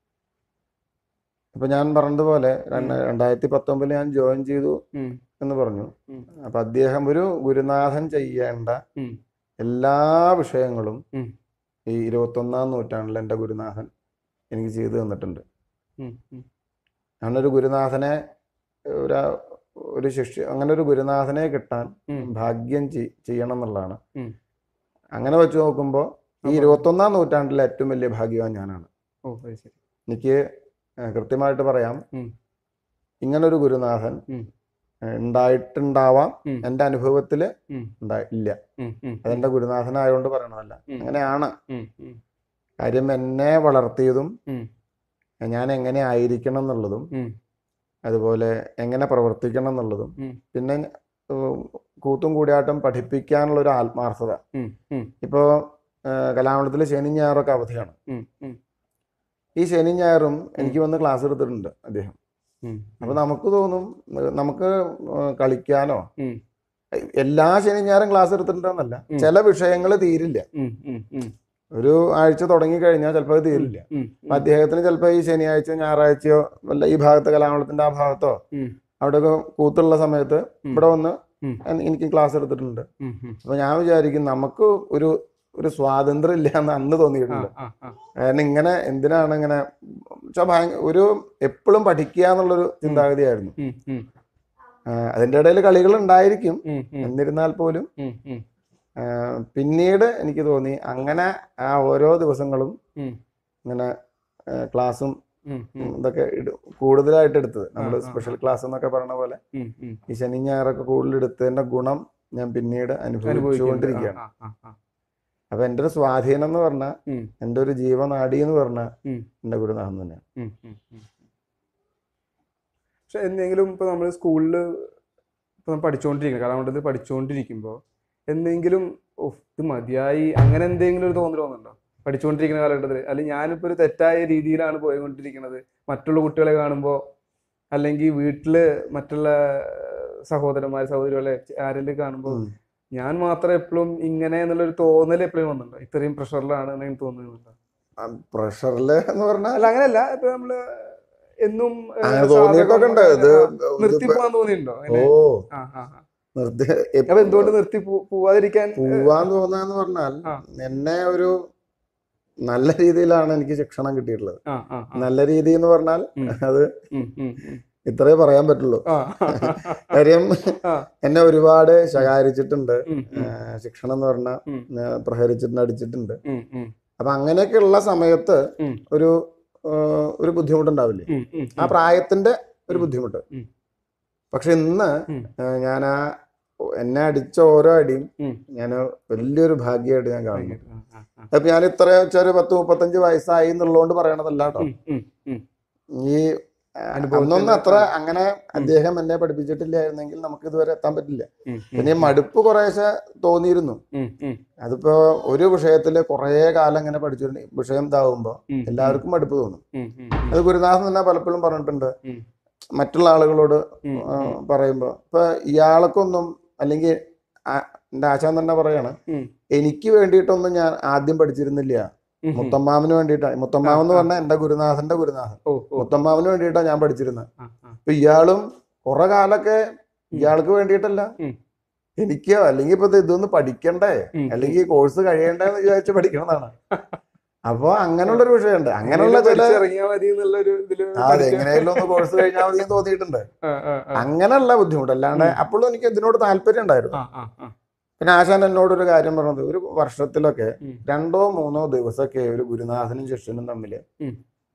ഇപ്പൊ ഞാൻ പറഞ്ഞതുപോലെ രണ്ട് ഉം. രണ്ടായിരത്തി പത്തൊമ്പതിൽ ഞാൻ ജോയിൻ ചെയ്തു ഉം, എന്ന് പറഞ്ഞു ഉം. അപ്പൊ അദ്ദേഹം ഒരു ഗുരുനാഥൻ ചെയ്യേണ്ട ഉം. എല്ലാ വിഷയങ്ങളും ഉം. ഈ ഇരുപത്തൊന്നാം നൂറ്റാണ്ടിൽ എൻ്റെ ഗുരുനാഥൻ എനിക്ക് ചെയ്തു തന്നിട്ടുണ്ട് ഉം, ഉം. ഞാനൊരു ഗുരുനാഥനെ ഒരു ഒരു ശിഷ്യ അങ്ങനെ ഒരു ഗുരുനാഥനെ കിട്ടാൻ ഉം. ഭാഗ്യം ചെയ്- ചെയ്യണം എന്നുള്ളതാണ് ഉം. അങ്ങനെ വെച്ച് നോക്കുമ്പോൾ ഈ ഇരുപത്തൊന്നാം നൂറ്റാണ്ടിലെ ഏറ്റവും വലിയ ഭാഗ്യവാൻ ഞാനാണ് ഓ അത് ശരി എനിക്ക് ഏഹ്, കൃത്യമായിട്ട് പറയാം ഉം. ഇങ്ങനൊരു ഗുരുനാഥൻ ഉം. ഏഹ്, ഉണ്ടായിട്ടുണ്ടാവാം ഉം. എൻ്റെ അനുഭവത്തിൽ ഉം. ഉണ്ടാ ഇല്ല ഉം, ഉം, അതെൻ്റെ ഗുരുനാഥനായതുകൊണ്ട് പറയണതല്ല ഉം. അങ്ങനെയാണ് ഉം, ഉം, കാര്യം എന്നെ വളർത്തിയതും ഉം. ഞാൻ എങ്ങനെ ആയിരിക്കണം എന്നുള്ളതും ഉം. അതുപോലെ എങ്ങനെ പ്രവർത്തിക്കണം എന്നുള്ളതും ഉം. പിന്നെ ഉം, കൂത്തും കൂടിയാട്ടം പഠിപ്പിക്കാനുള്ള ഒരു ആത്മാർത്ഥത ഉം, ഉം, ഇപ്പോൾ കലാമണ്ഡലത്തിൽ ശനി ഞായറൊക്കെ അവധിയാണ് ഉം, ഉം, ഈ ശനി ഞായറും എനിക്ക് വന്ന് ക്ലാസ് എടുത്തിട്ടുണ്ട് അദ്ദേഹം ഉം, അപ്പോൾ നമുക്ക് തോന്നും ഏഹ്, നമുക്ക് ഏഹ്, കളിക്കാനോ ഉം. എല്ലാ ശനി ഞായറും ക്ലാസ് എടുത്തിട്ടുണ്ടെന്നല്ല ഉം. ചില വിഷയങ്ങൾ തീരില്ല ഉം, ഉം, ഉം, ഒരു ആഴ്ച തുടങ്ങിക്കഴിഞ്ഞാൽ ചിലപ്പോൾ അത് തീരില്ല ഉം, അപ്പൊ അദ്ദേഹത്തിന് ചിലപ്പോൾ ഈ ശനിയാഴ്ചയോ ഞായറാഴ്ചയോ വല്ല ഈ ഭാഗത്ത് കലാമണ്ഡലത്തിന്റെ ആ ഭാഗത്തോ ഉം. അവിടെയൊക്കെ കൂത്തുള്ള സമയത്ത് ഉം. ഇവിടെ വന്ന് ഉം. എൻ- എനിക്ക് ക്ലാസ് എടുത്തിട്ടുണ്ട് ഉം, ഉം. അപ്പൊ ഞാൻ വിചാരിക്കും നമുക്ക് ഒരു ഒരു സ്വാതന്ത്ര്യം ഇല്ല എന്ന് അന്ന് ആ, തോന്നിയിട്ടുണ്ട് ആ, ആ. കാരണം ഇങ്ങനെ എന്തിനാണ് ഇങ്ങനെ വെച്ചാ ഭയങ്കര ഒരു എപ്പോഴും പഠിക്കുക എന്നുള്ളൊരു ചിന്താഗതിയായിരുന്നു ഉം, ഉം, ആ, അതിന്റെ ഇടയിൽ കളികൾ ഉണ്ടായിരിക്കും ഉം, ഉം, എന്നിരുന്നാൽ പോലും ഉം, ഉം, ആ, പിന്നീട് എനിക്ക് തോന്നി അങ്ങനെ ആ ഓരോ ദിവസങ്ങളും ഉം. ഇങ്ങനെ ആ, ക്ലാസ്സും ഉം, ഉം, ഇതൊക്കെ ഇട് കൂടുതലായിട്ട് എടുത്തത് നമ്മൾ ആ, ആ, സ്പെഷ്യൽ ക്ലാസ് എന്നൊക്കെ പറഞ്ഞ പോലെ ഉം, ഉം. ഈ ശനി ഞായറൊക്കെ കൂടുതൽ എടുത്തതിന്റെ ഗുണം ഞാൻ പിന്നീട് അനുഭവിക്കുന്നുണ്ട്. അനുഭവിച്ചുകൊണ്ടിരിക്കുകയാണ് ആ, ആ, ആ. അപ്പൊ എൻ്റെ ഒരു സ്വാധീനം എന്ന് പറഞ്ഞാൽ ഉം, എൻ്റെ ഒരു ജീവനാടി എന്ന് പറഞ്ഞാൽ ഉം. എൻ്റെ ഗുരുനാഥൻ തന്നെയാണ് ഉം, ഉം, ഉം. പക്ഷെ എന്തെങ്കിലും ഇപ്പൊ നമ്മൾ സ്കൂളിൽ ഇപ്പൊ പഠിച്ചുകൊണ്ടിരിക്കുന്നത് കലാമണ്ഡലത്തിൽ പഠിച്ചുകൊണ്ടിരിക്കുമ്പോൾ എന്തെങ്കിലും ഉഫ്, ഇത് മതിയായി അങ്ങനെ എന്തെങ്കിലും ഒരു തോന്നൽ തോന്നുന്നുണ്ടോ പഠിച്ചുകൊണ്ടിരിക്കുന്ന കാലഘട്ടത്തിൽ അല്ലെങ്കിൽ ഞാനിപ്പോ ഒരു തെറ്റായ രീതിയിലാണ് പോയിക്കൊണ്ടിരിക്കുന്നത് മറ്റുള്ള കുട്ടികളെ കാണുമ്പോൾ അല്ലെങ്കിൽ വീട്ടില് മറ്റുള്ള സഹോദരന്മാർ സഹോദരികളെ ആരെങ്കിലും കാണുമ്പോൾ ഉം. ഞാൻ മാത്രം എപ്പോഴും ഇങ്ങനെ എന്നുള്ളൊരു തോന്നൽ എപ്പോഴും വന്നിട്ടുണ്ടോ ഇത്രയും പ്രഷറിലാണ് എന്നെങ്കിലും തോന്നുന്നുണ്ടോ ആ, പ്രഷറില് എന്ന് പറഞ്ഞാൽ അല്ല അങ്ങനെയല്ല ഇപ്പൊ നമ്മള് എന്നും ഏഹ്, അങ്ങനെ തോന്നിയിട്ടൊക്കെ ഉണ്ട് ഇത് ആ, നിർത്തി പോവാൻ തോന്നിയിട്ടുണ്ടോ ഓ അങ്ങനെ? ആ, ആ, ആ. നിർത്തി അപ്പൊ എന്തുകൊണ്ട് നിർത്തി പോ- പോവാതിരിക്കാൻ പോവാൻ തോന്നാന്ന് പറഞ്ഞാൽ ആ. എന്നെ ഒരു നല്ല രീതിയിലാണ് എനിക്ക് ശിക്ഷണം കിട്ടിയിട്ടുള്ളത് ആ, ആ, ആ. നല്ല രീതി എന്ന് പറഞ്ഞാൽ ഉം. അത് ഉം, ഉം, ഉം. ഇത്രേ പറയാൻ പറ്റുള്ളൂ ആ, കാര്യം ആ. എന്നെ ഒരുപാട് ശകാരിച്ചിട്ടുണ്ട് ഉം, ഉം, ആ, ശിക്ഷണം എന്ന് പറഞ്ഞാൽ ഉം. പ്രഹരിച്ചിട്ടുണ്ട് അടിച്ചിട്ടുണ്ട് ഉം, ഉം, അപ്പൊ അങ്ങനെയൊക്കെയുള്ള സമയത്ത് ഉം. ഒരു ആ, ഒരു ബുദ്ധിമുട്ടുണ്ടാവില്ലേ ഉം, ഉം, ആ പ്രായത്തിന്റെ ഒരു ഉം. ബുദ്ധിമുട്ട് ഉം. പക്ഷെ ഇന്ന് ഉം. ഞാൻ ആ എന്നെ അടിച്ച ഓരോ അടിയും ഉം. ഞാൻ വലിയൊരു ഭാഗ്യമായിട്ട് ഞാൻ കാണുന്നു ആ, ആ, ആ. അപ്പൊ ഞാൻ ഇത്ര വെച്ചാൽ ഒരു പത്ത് മുപ്പത്തഞ്ച് വയസ്സായി എന്നുള്ളതുകൊണ്ട് പറയണതല്ല കേട്ടോ ഉം, ഉം, ഉം. ഈ ആ, അനുഭവത്തിന്റെ- അന്നൊന്നും അത്ര അങ്ങനെ അദ്ദേഹം എന്നെ പഠിപ്പിച്ചിട്ടില്ലായിരുന്നെങ്കിൽ നമുക്ക് ഇതുവരെ എത്താൻ പറ്റില്ല ഉം, ഉം, പിന്നെ ഈ മടുപ്പ് കുറേശ്ശെ തോന്നിയിരുന്നു ഉം, ഉം, അതിപ്പോ ഒരു വിഷയത്തില് കുറേ കാലം ഇങ്ങനെ പഠിച്ചിട്ടുണ്ട് വിഷയം ഇതാവുമ്പോ ഉം, എല്ലാവർക്കും മടുപ്പ് തോന്നും ഉം, ഉം, ഉം, അത് ഗുരുനാഥൻ തന്നെ പലപ്പോഴും പറഞ്ഞിട്ടുണ്ട് ഉം. മറ്റുള്ള ആളുകളോട് ഉം, ആ, ഉം, പറയുമ്പോ ഇപ്പൊ ഇയാൾക്കൊന്നും അല്ലെങ്കിൽ ആ- എന്റെ ആശാൻ തന്നെ പറയാണ് ഉം. എനിക്ക് വേണ്ടിയിട്ടൊന്നും ഞാൻ ആദ്യം പഠിച്ചിരുന്നില്ല ഉം, ഉം. മുത്തമ്മാവിന് വേണ്ടിയിട്ടാണ് മുത്തമ്മാവ് എന്ന് ആ, ആ. പറഞ്ഞാൽ എന്റെ ഗുരുനാഥന്റെ ഗുരുനാഥൻ ഓ, ഓ. മുത്തമ്മാവിന് വേണ്ടിയിട്ടാണ് ഞാൻ പഠിച്ചിരുന്നത് ആ, ആ. ഇപ്പൊ ഇയാളും കുറെ കാലൊക്കെ ഇയാൾക്ക് വേണ്ടിയിട്ടല്ല ഉം. എനിക്കോ അല്ലെങ്കിൽ ഇപ്പൊ ഇത് ഇതൊന്ന് പഠിക്കണ്ടേ ഉം, ഉം. അല്ലെങ്കിൽ കോഴ്സ് കഴിയണ്ടേ എന്ന് വിചാരിച്ച് പഠിക്കണതാണ് അപ്പൊ അങ്ങനെയുള്ളൊരു വിഷയമുണ്ട് അങ്ങനെയുള്ള എങ്ങനെയും ചില പഠിച്ചിറങ്ങിയാ മതി എന്നുള്ളൊരു ഇതില് ആ, അത് പഠിച്ച- എങ്ങനെയായാലും ഒന്ന് കോഴ്സ് കഴിഞ്ഞാൽ മതി എന്ന് തോന്നിയിട്ടുണ്ട് ആ, ആ, ആ. അങ്ങനെയുള്ള ബുദ്ധിമുട്ട് അല്ലാണ്ട് അപ്പോഴും എനിക്ക് ഇതിനോട് താല്പര്യം ഉണ്ടായിരുന്നു ആ, ആ, ആ. പിന്നെ ആശാൻ എന്നോട് ഒരു കാര്യം പറഞ്ഞത് ഒരു വർഷത്തിലൊക്കെ ഉം. രണ്ടോ മൂന്നോ ദിവസമൊക്കെ ഒരു ഗുരുനാഥനും ശിഷ്യനും തമ്മിൽ ഉം.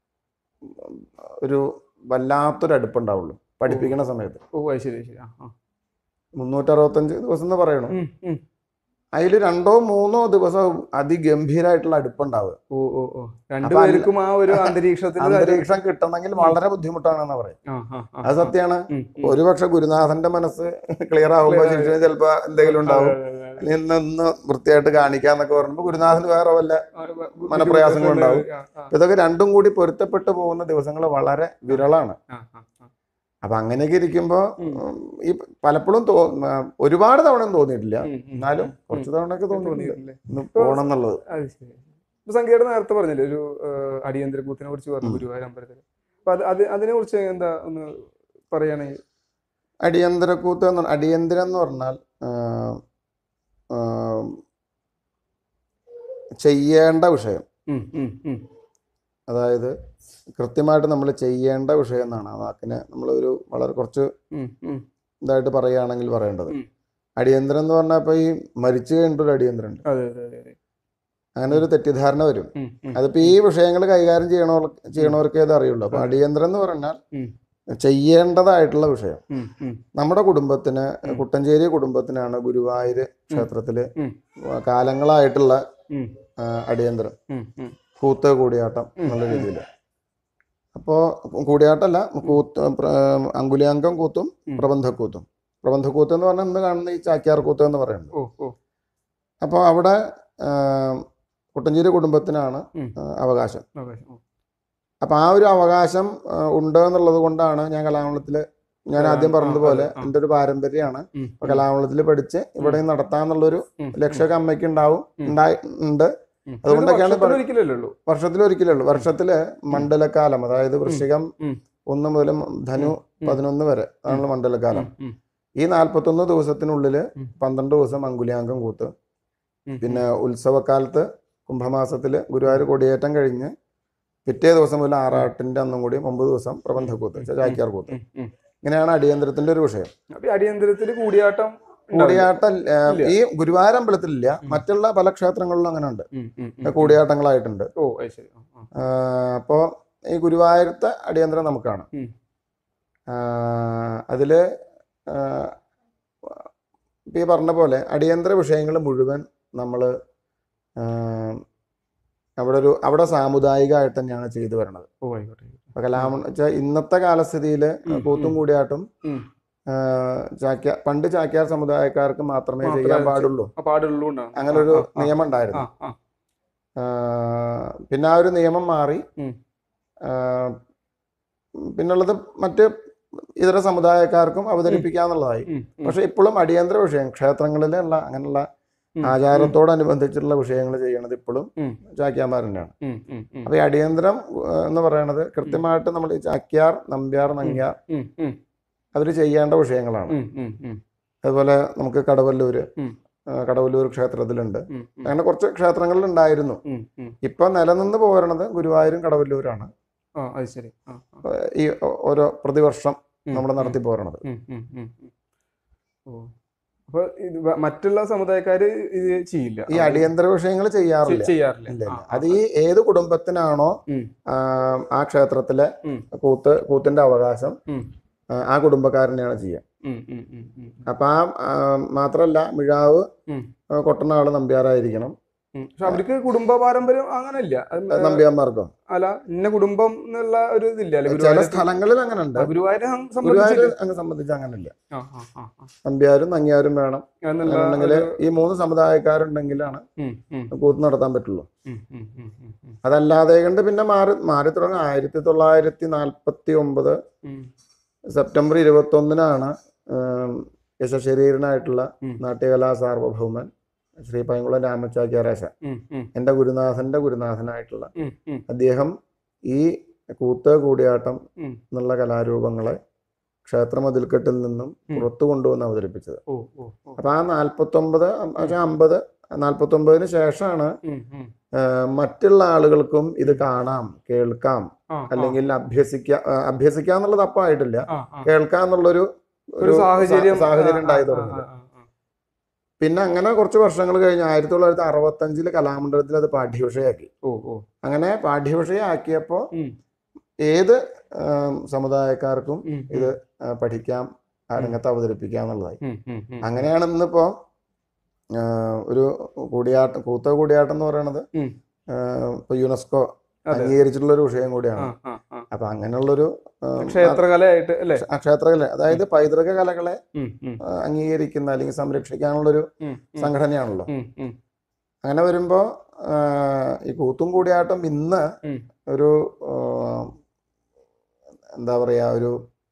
ഒരു വല്ലാത്തൊരു അടുപ്പുണ്ടാവുള്ളൂ പഠിപ്പിക്കുന്ന സമയത്ത് ഓ അത് ശരി ശരി ആ, ആ. മുന്നൂറ്ററുപത്തഞ്ച് ദിവസം എന്ന് പറയണു ഉം, ഉം. അതിൽ രണ്ടോ മൂന്നോ ദിവസം അതിഗംഭീരമായിട്ടുള്ള അടുപ്പുണ്ടാവുക ഓ ഓ ഓ അപ്പൊ അല്ല- രണ്ടുപേർക്കും ആ ഒരു അന്തരീക്ഷത്തിൽ അന്തരീക്ഷം കിട്ടണമെങ്കിൽ വളരെ ബുദ്ധിമുട്ടാണെന്ന് പറയും ആ, ആ, ആ, അത് സത്യമാണ് ഉം, ഉം. ഒരുപക്ഷെ ഗുരുനാഥന്റെ മനസ്സ് ക്ലിയർ ആകുമ്പോൾ Clear ശിഷ്യന് ചിലപ്പോ എന്തെങ്കിലും ഉണ്ടാവും അതെ, അതെ, അതെ. ഇന്ന് ഇന്ന് വൃത്തിയായിട്ട് കാണിക്കാന്നൊക്കെ പറയുമ്പോൾ ഗുരുനാഥന് വേറെ വല്ല ആ, ബ- ബു- മനപ്രയാസങ്ങളുണ്ടാവും. ആ, ആ, ഇതൊക്കെ രണ്ടും കൂടി പൊരുത്തപ്പെട്ടു പോകുന്ന ദിവസങ്ങൾ വളരെ വിരളാണ് ആ, ആ, ആ. അപ്പൊ അങ്ങനെയൊക്കെ ഇരിക്കുമ്പോൾ ഉം. ഈ പലപ്പോഴും തോ ആ, ഒരുപാട് തവണ തോന്നിയിട്ടില്ല ഉം, ഉം. എന്നാലും കുറച്ച് തവണയൊക്കെ തോന്നിയിട്ടുണ്ട് തോന്നിയിട്ടില്ലേ? ഇന്ന് പോകണം എന്നുള്ളത് അത് ശരി ഇപ്പൊ സംഖ്യയുടെ നേരത്തെ പറഞ്ഞില്ലേ ഒരു ഏഹ്, അടിയന്തര കൂത്തിനെ കുറിച്ച് പറഞ്ഞു ഉം. ഗുരുവായൂർ അമ്പലത്തിൽ അപ്പൊ അത് അത് അതിനെ കുറിച്ച് എന്താ ഒന്ന് പറയുകയാണെങ്കിൽ അടിയന്തരക്കൂത്ത് എന്ന് അടിയന്തരം എന്ന് പറഞ്ഞാൽ ആ, ആ, ചെയ്യേണ്ട വിഷയം ഉം, ഉം, ഉം. അതായത് കൃത്യമായിട്ട് നമ്മൾ ചെയ്യേണ്ട വിഷയം എന്നാണ് ആ വാക്കിനെ നമ്മൾ ഒരു വളരെ കുറച്ച് ഉം, ഉം. ഇതായിട്ട് പറയുകയാണെങ്കിൽ പറയേണ്ടത് ഉം. അടിയന്തരം എന്ന് പറഞ്ഞാൽ ഇപ്പോൾ ഈ മരിച്ചു കഴിഞ്ഞിട്ടൊരു അടിയന്തരം ഉണ്ട് അതെ അതെ അതെ അതെ അങ്ങനെ ഒരു തെറ്റിദ്ധാരണ വരും ഉം, ഉം. അതിപ്പോൾ ഈ വിഷയങ്ങൾ കൈകാര്യം ചെയ്യണവർ ചെയ്യണവർക്കേ അത് അറിയുള്ളൂ അപ്പോൾ അടിയന്തരം എന്ന് പറഞ്ഞാൽ ഉം. ചെയ്യേണ്ടതായിട്ടുള്ള വിഷയം ഉം, ഉം. നമ്മുടെ കുടുംബത്തിന് ഉം. കുട്ടഞ്ചേരി കുടുംബത്തിനാണ് ഗുരുവായൂർ ക്ഷേത്രത്തിൽ ഉം. കാലങ്ങളായിട്ടുള്ള ഉം, ആ, അടിയന്തരം ഉം, ഉം. കൂത്ത് കൂടിയാട്ടം എന്നുള്ള രീതിയിൽ അപ്പോൾ കൂടിയാട്ടമല്ല കൂത്ത് പ്ര- അങ്കുലിയാങ്കം കൂത്തും ഉം. പ്രബന്ധക്കൂത്തും പ്രബന്ധക്കൂത്ത് എന്ന് പറഞ്ഞാൽ ഇന്ന് കാണുന്ന ഈ ചാക്യാർ കൂത്ത് എന്ന് പറയുന്നത് ഓ ഓ അപ്പോൾ അവിടെ ആ, കുട്ടഞ്ചേരി കുടുംബത്തിനാണ് ഉം. ആ, അവകാശം അവകാശം. ഓ. അപ്പം ആ ഒരു അവകാശം ആ, ഉണ്ട് എന്നുള്ളത് കൊണ്ടാണ് ഞാൻ കലാമണ്ഡലത്തിൽ ഞാൻ ആദ്യം ആ, പറഞ്ഞതുപോലെ അതെ, ആ. എൻ്റെ ഒരു പാരമ്പര്യമാണ് ഉം, അപ്പോൾ കലാമണ്ഡലത്തിൽ പഠിച്ച് ഇവിടെ നടത്താന്നുള്ളൊരു ഉം, ലക്ഷ്യമൊക്കെ അമ്മയ്ക്ക് ഉണ്ടാവും ഉം. ഉണ്ടായി ഉണ്ട് ഉം. അതുകൊണ്ടൊക്കെയാണ് വർഷത്തിൽ ഒരിക്കലല്ലേ ഉള്ളൂ വർഷത്തിൽ ഒരിക്കലേ ഉള്ളൂ വർഷത്തില് മണ്ഡലകാലം അതായത് വൃശ്ചികം ഉം. ഒന്ന് മുതൽ ധനു ഉം. പതിനൊന്ന് വരെ അതാണ് മണ്ഡലകാലം ഉം, ഉം, ഈ നാൽപ്പത്തൊന്ന് ദിവസത്തിനുള്ളിൽ ഉം. പന്ത്രണ്ട് ദിവസം അങ്കുലിയാങ്കം കൂത്ത് ഉം. പിന്നെ ഉത്സവക്കാലത്ത് കുംഭമാസത്തിൽ ഗുരുവായൂർ കൊടിയേറ്റം കഴിഞ്ഞ് പിറ്റേ ദിവസം മുതൽ ആറാട്ടിന്റെ അന്നും കൂടി ഒമ്പത് ദിവസം പ്രബന്ധക്കൂത്ത് ചാക്യാർ കൂത്ത് ഉം, ഉം. ഇങ്ങനെയാണ് അടിയന്തരത്തിന്റെ ഒരു വിഷയം അപ്പൊ ഈ അടിയന്തരത്തിൽ കൂടിയാട്ടം ഉണ്ടാവില്ല. കൂടിയാട്ടം ആ, ഇല്ല. ഈ ഗുരുവായൂർ അമ്പലത്തിലില്ല ഉം. മറ്റുള്ള പല ക്ഷേത്രങ്ങളിലും അങ്ങനെ ഉണ്ട് ഉം, ഉം, ഉം. കൂടിയാട്ടങ്ങളായിട്ടുണ്ട് ഓ അത് ശരി ആ, ആ. അപ്പോൾ ഈ ഗുരുവായൂരത്തെ അടിയന്തരം നമുക്കാണ് ഉം. അതിൽ ഈ പറഞ്ഞ പോലെ അടിയന്തര വിഷയങ്ങൾ മുഴുവൻ നമ്മൾ അവിടെ ഒരു അവിടെ സാമുദായികമായിട്ട് തന്നെയാണ് ചെയ്തു വരണത് ഓ ആയിക്കോട്ടെ ആയിക്കോട്ടെ. ഇപ്പൊ കലാമ വെച്ചാൽ ഇന്നത്തെ കാലസ്ഥിതിയിൽ ഉം, കൂത്തും ഉം. കൂടിയാട്ടും ഉം. ആ, ചാക്യാർ പണ്ട് ചാക്യാർ സമുദായക്കാർക്ക് മാത്രമേ മാത്രമേ ചെയ്യാൻ ചെ- പാടുള്ളൂ ആ പാടുള്ളൂ ഉണ്ടാവും. അങ്ങനെ ഒരു ആ, ആ, ആ. നിയമം ആ, ഉണ്ടായിരുന്നു ആ. ആ, പിന്നെ ആ ഒരു നിയമം മാറി ഉം. ആ, പിന്നുള്ളത് മറ്റ് ഇതര സമുദായക്കാർക്കും അവതരിപ്പിക്കാന്നുള്ളതായി ഉം, ഉം. പക്ഷെ ഇപ്പോഴും അടിയന്തര വിഷയം ക്ഷേത്രങ്ങളിലുള്ള അങ്ങനെയുള്ള ഉം, ആചാരത്തോടനുബന്ധിച്ചിട്ടുള്ള വിഷയങ്ങൾ ചെയ്യണത് ഇപ്പോഴും ഉം. ചാക്യാന്മാർ തന്നെയാണ് ഉം, ഉം, ഉം. അപ്പൊ ഈ അടിയന്തരം ആ, എന്ന് പറയുന്നത് കൃത്യമായിട്ട് നമ്മൾ ഈ ചാക്യാർ നമ്പ്യാർ നങ്ങ്യാർ ഉം, ഉം, അവർ ചെയ്യേണ്ട വിഷയങ്ങളാണ് ഉം, ഉം, ഉം, അതുപോലെ നമുക്ക് കടവല്ലൂര് ഉം. ആ, കടവല്ലൂർ ക്ഷേത്രത്തിലുണ്ട് ഉം, ഉം, അങ്ങനെ കുറച്ച് ക്ഷേത്രങ്ങളിൽ ഉണ്ടായിരുന്നു ഉം, ഉം. ഇപ്പൊ നിലനിന്ന് പോരണത് ഗുരുവായൂരും കടവല്ലൂരാണ് ആ അത് ശരി ആ, ആ. ഈ ഓ- ഓരോ പ്രതിവർഷം ഉം, നമ്മൾ ഉം, നടത്തി പോരണത് ഉം, ഉം, ഉം, ഉം. ഓ അപ്പൊ ഇത് വ- മറ്റുള്ള സമുദായക്കാര് ഇത് ചെയ്യില്ല ഈ അടിയന്തര വിഷയങ്ങൾ ചെ- ചെയ്യാറില്ല ചെയ്യാറില്ല ഇല്ല ആ, ഇല്ല ആ, അത് ഈ ഏത് കുടുംബത്തിനാണോ ഉം. ആ, ആ ക്ഷേത്രത്തിലെ ഉം. കൂത്ത് കൂത്തിന്റെ അവകാശം ഉം. ആ, ആ കുടുംബക്കാരനെയാണ് ചെയ്യുക ഉം, ഉം, ഉം, ഉം, അപ്പൊ ആ ആ, മാത്രല്ല മിഴാവ് ഉം. ആ, കൊട്ടണ ആള് നമ്പ്യാരായിരിക്കണം ഉം. പക്ഷെ അവർക്ക് കുടുംബ പാരമ്പര്യം അങ്ങനെ ഇല്ല അത് നമ്പ്യാന്മാർക്കും അല്ല ഇന്ന കുടുംബം എന്നുള്ള ഒരു ഇതില്ല അല്ലെ ചില ഗുരുവായൂർ സ്ഥലങ്ങളിൽ അങ്ങനെ ഉണ്ട് ഗുരുവായൂരെ ഗുരുവായൂർ സംബന്ധിച്ചിട്ട് അങ്ങ് സംബന്ധിച്ച് അങ്ങനെയില്ല ആ, ആ, ആ, ആ. നമ്പ്യാരും നങ്ങ്യാരും വേണം എന്നുള്ള അങ്ങനെയുണ്ടെങ്കിൽ ഒരു- ഈ മൂന്ന് സമുദായക്കാരുണ്ടെങ്കിലാണ് ഉം, ഉം, കൂത്ത് നടത്താൻ പറ്റുള്ളൂ ഉം, ഉം, ഉം, ഉം, ഉം, അതല്ലാതെ കണ്ട് പിന്നെ മാറി മാറി തുടങ്ങി ആയിരത്തി തൊള്ളായിരത്തി നാൽപ്പത്തി ഒമ്പത് ഉം, സെപ്റ്റംബർ ഇരുപത്തൊന്നിനാണ് യശശരീരനായിട്ടുള്ള ഉം. നാട്യകലാ സാർവഭൗമൻ ശ്രീ പൈങ്കുളം രാമചാക്യാരാശ ഉം, ഉം, എൻ്റെ ഗുരുനാഥൻ്റെ ഗുരുനാഥനായിട്ടുള്ള ഉം, ഉം, അദ്ദേഹം ഈ കൂത്ത് കൂടിയാട്ടം ഉം. എന്നുള്ള കലാരൂപങ്ങളെ ക്ഷേത്രമതിൽക്കെട്ടിൽ നിന്നും ഉം. പുറത്തു കൊണ്ടുവന്ന് അവതരിപ്പിച്ചത് ഓ, ഓ, ഓ. അപ്പം ആ നാൽപ്പത്തൊമ്പത് പക്ഷേ അമ്പത് നാൽപ്പത്തൊമ്പതിന് ശേഷമാണ് ഉം, ഉം. ആ, മറ്റുള്ള ആളുകൾക്കും ഇത് കാണാം കേൾക്കാം ആ, ആ, അല്ലെങ്കിൽ അഭ്യസിക്കാം അഭ്യസിക്കാം എന്നുള്ളത് അപ്പായിട്ടില്ല ആ, ആ. കേൾക്കാം എന്നുള്ളൊരു ഒരു സാഹചര്യം സാഹചര്യം ആ, ഉണ്ടായി ആ, തുടങ്ങി ആ, ആ, ആ. പിന്നെ അങ്ങനെ കുറച്ച് വർഷങ്ങൾ കഴിഞ്ഞ് ആയിരത്തി തൊള്ളായിരത്തി അറുപത്തഞ്ചില് കലാമണ്ഡലത്തിൽ അത് പാഠ്യവിഷയമാക്കി ഓ, ഓ. അങ്ങനെ പാഠ്യവിഷയമാക്കിയപ്പോൾ ഉം, ഏത് ആം, സമുദായക്കാർക്കും ഉം, ഇത് ആ, പഠിക്കാം ആ രംഗത്ത് അവതരിപ്പിക്കാം എന്നുള്ളതായി ഉം, ഉം, ഉം. അങ്ങനെയാണ് ഇന്നിപ്പോ ആ, ഒരു കൂടിയാട്ടം കൂത്ത കൂടിയാട്ടം എന്ന് പറയുന്നത് ഉം. ആ, ഇപ്പൊ യുനെസ്കോ അതെ. അംഗീകരിച്ചിട്ടുള്ള ഒരു വിഷയം ആ, കൂടിയാണ് ആ, ആ. അപ്പൊ അങ്ങനെയുള്ളൊരു ആ, ക്ഷേത്രകലയായിട്ട് അല്ലേ ആ ക്ഷേത്രകല അതായത് പൈതൃക കലകളെ ഉം, ഉം, ആ, അംഗീകരിക്കുന്ന അല്ലെങ്കിൽ സംരക്ഷിക്കാനുള്ളൊരു ഉം, ഉം, സംഘടനയാണല്ലോ ഉം, ഉം. അങ്ങനെ വരുമ്പോ ആ, ഈ കൂത്തും കൂടിയാട്ടം ഇന്ന് ഉം. ഒരു ആ, എന്താ പറയാ ഒരു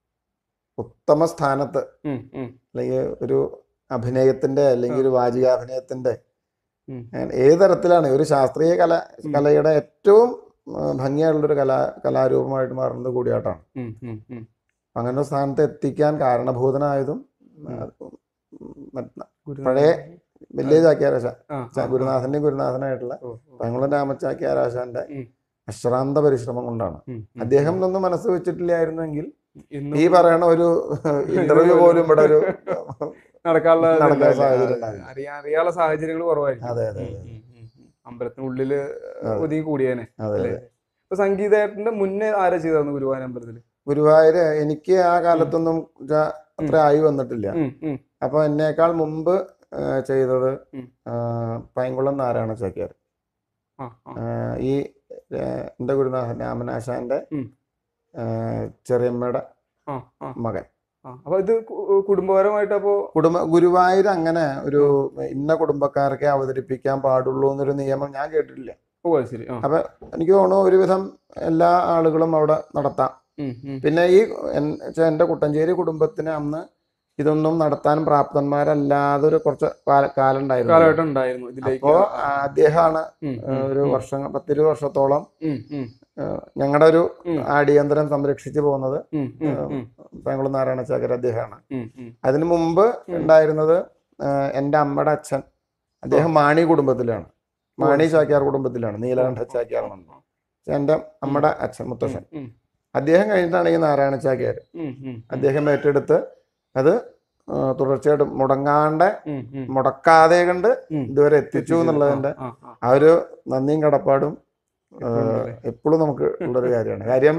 ഉത്തമ സ്ഥാനത്ത് ഉം, ഉം, അല്ലെങ്കിൽ ഒരു അഭിനയത്തിന്റെ അല്ലെങ്കിൽ ഒരു വാചികാഭിനയത്തിന്റെ ഉം. അങ്ങനെ ഏത് തരത്തിലാണ് ഒരു ശാസ്ത്രീയ കല ഉം. കലയുടെ ഏറ്റവും ആ, ഭംഗിയായിട്ടുള്ളൊരു കലാ കലാരൂപമായിട്ട് മാറുന്നത് കൂടിയാട്ടമാണ് ഉം, ഉം, ഉം. അങ്ങനെ ഒരു സ്ഥാനത്ത് എത്തിക്കാൻ കാരണഭൂതനായതും ആ, മറ്റ് ഗുരു- പഴയ വലിയ ചാക്യാരാശ ആ, ചാ- ആ, ഗുരുനാഥന്റെയും ഗുരുനാഥനായിട്ടുള്ള ഓ, ഓ. പൈങ്കുളം രാമചാക്യാരാശാന്റെ ഉം. അശ്രാന്ത പരിശ്രമം കൊണ്ടാണ് ഉം, ഉം. അദ്ദേഹം ഇതൊന്നും മനസ്സ് വെച്ചിട്ടില്ലായിരുന്നെങ്കിൽ ഇന്നും ഈ പറയണ ഒരു ഇന്റർവ്യൂ പോലും ഇവിടെ ഒരു നടക്കാനുള്ള നടക്കാൻ ഇതില്ല. സാഹചര്യം ആ, ഉണ്ടാവില്ല. അറിയാ അറിയാനുള്ള സാഹചര്യങ്ങൾ കുറവായിരിക്കും അതെ അതെ ഉം, അതെ ഉം, ഉം, ഉം. അമ്പലത്തിനുള്ളില് അതെ. ഒതുങ്ങി കൂടിയേനെ അതെ അല്ലേ? അതെ ഇപ്പൊ സംഗീതേട്ടന്റെ മുന്നേ ആരാ ചെയ്തായിരുന്നു ഗുരുവായൂർ അമ്പലത്തില് ഗുരുവായൂര് എനിക്ക് ആ കാലത്തൊന്നും ചാ- അത്ര ആയി വന്നിട്ടില്ല ഉം, ഉം. അപ്പൊ എന്നേക്കാൾ മുമ്പ് ആ, ചെയ്തത് ഉം. ആ, പൈങ്കുളം നാരായണ ചാക്യാർ ആ, ആ. ആ, ഈ ആ, എൻ്റെ ഗുരുനാഥൻ രാമനാശാന്റെ ഉം. ആ, ചെറിയമ്മയുടെ ആ, ആ, മകൻ ആ. അപ്പൊ ഇത് കു- കുടുംബപരമായിട്ട് അപ്പോ കുടുംബ ഗുരുവായൂർ അങ്ങനെ ഒരു ഇന്ന കുടുംബക്കാർക്കെ അവതരിപ്പിക്കാൻ പാടുള്ളൂ എന്നൊരു നിയമം ഞാൻ കേട്ടിട്ടില്ല ഓ അത് ശരി ആ. എനിക്ക് തോന്നുന്നു ഒരുവിധം എല്ലാ ആളുകളും അവിടെ നടത്താം ഉം, ഉം. പിന്നെ ഈ എൻ- ച്ചാ എൻ്റെ കുട്ടഞ്ചേരി കുടുംബത്തിന് അന്ന് ഇതൊന്നും നടത്താൻ പ്രാപ്തന്മാരല്ലാതെ ഒരു കുറച്ച് കാല- കാലം ഉണ്ടായിരുന്നു കാലഘട്ടം ഉണ്ടായിരുന്നു ഇതിലേക്ക് അപ്പോ അദ്ദേഹമാണ് ഉം, ആ, ഉം, ഒരു ഉം, വർഷം പത്തിരുപത് വർഷത്തോളം ഉം, ഉം, ഞങ്ങളുടെ ഒരു ഉം. ആടിയന്തരം സംരക്ഷിച്ചു പോകുന്നത് ഉം, ഉം, ഉം, ബാംഗ്ലൂർ നാരായണചാകർ അദ്ദേഹമാണ് ഉം, ഉം. അതിനു മുമ്പ് ഉണ്ടായിരുന്നത് ആ, എൻ്റെ അമ്മയുടെ അച്ഛൻ അദ്ദേഹം മാണി കുടുംബത്തിലാണ് മാണി ചാക്യാർ കുടുംബത്തിലാണ് നീലകണ്ഠ ചാക്യാർ എന്ന് പറഞ്ഞത്. എൻ്റെ അമ്മയുടെ അച്ഛൻ മുത്തശ്ശൻ ഉം, അദ്ദേഹം കഴിഞ്ഞിട്ടാണ് ഈ നാരായണ ചാക്യാർ ഉം, ഉം, അദ്ദേഹം ഏറ്റെടുത്ത് അത് ആ, തുടർച്ചയായിട്ട് മുടങ്ങാണ്ട് ഉം, ഉം. മുടക്കാതെ കണ്ട് ഉം. ഇതുവരെ എത്തിച്ചു എന്നുള്ളതിന്റെ ആ, ആ, ആ ഒരു നന്ദിയും കടപ്പാടും എപ്പോഴും ഉണ്ടല്ലേ? എപ്പോഴും നമുക്ക് ഉള്ളൊരു കാര്യമാണ് കാര്യം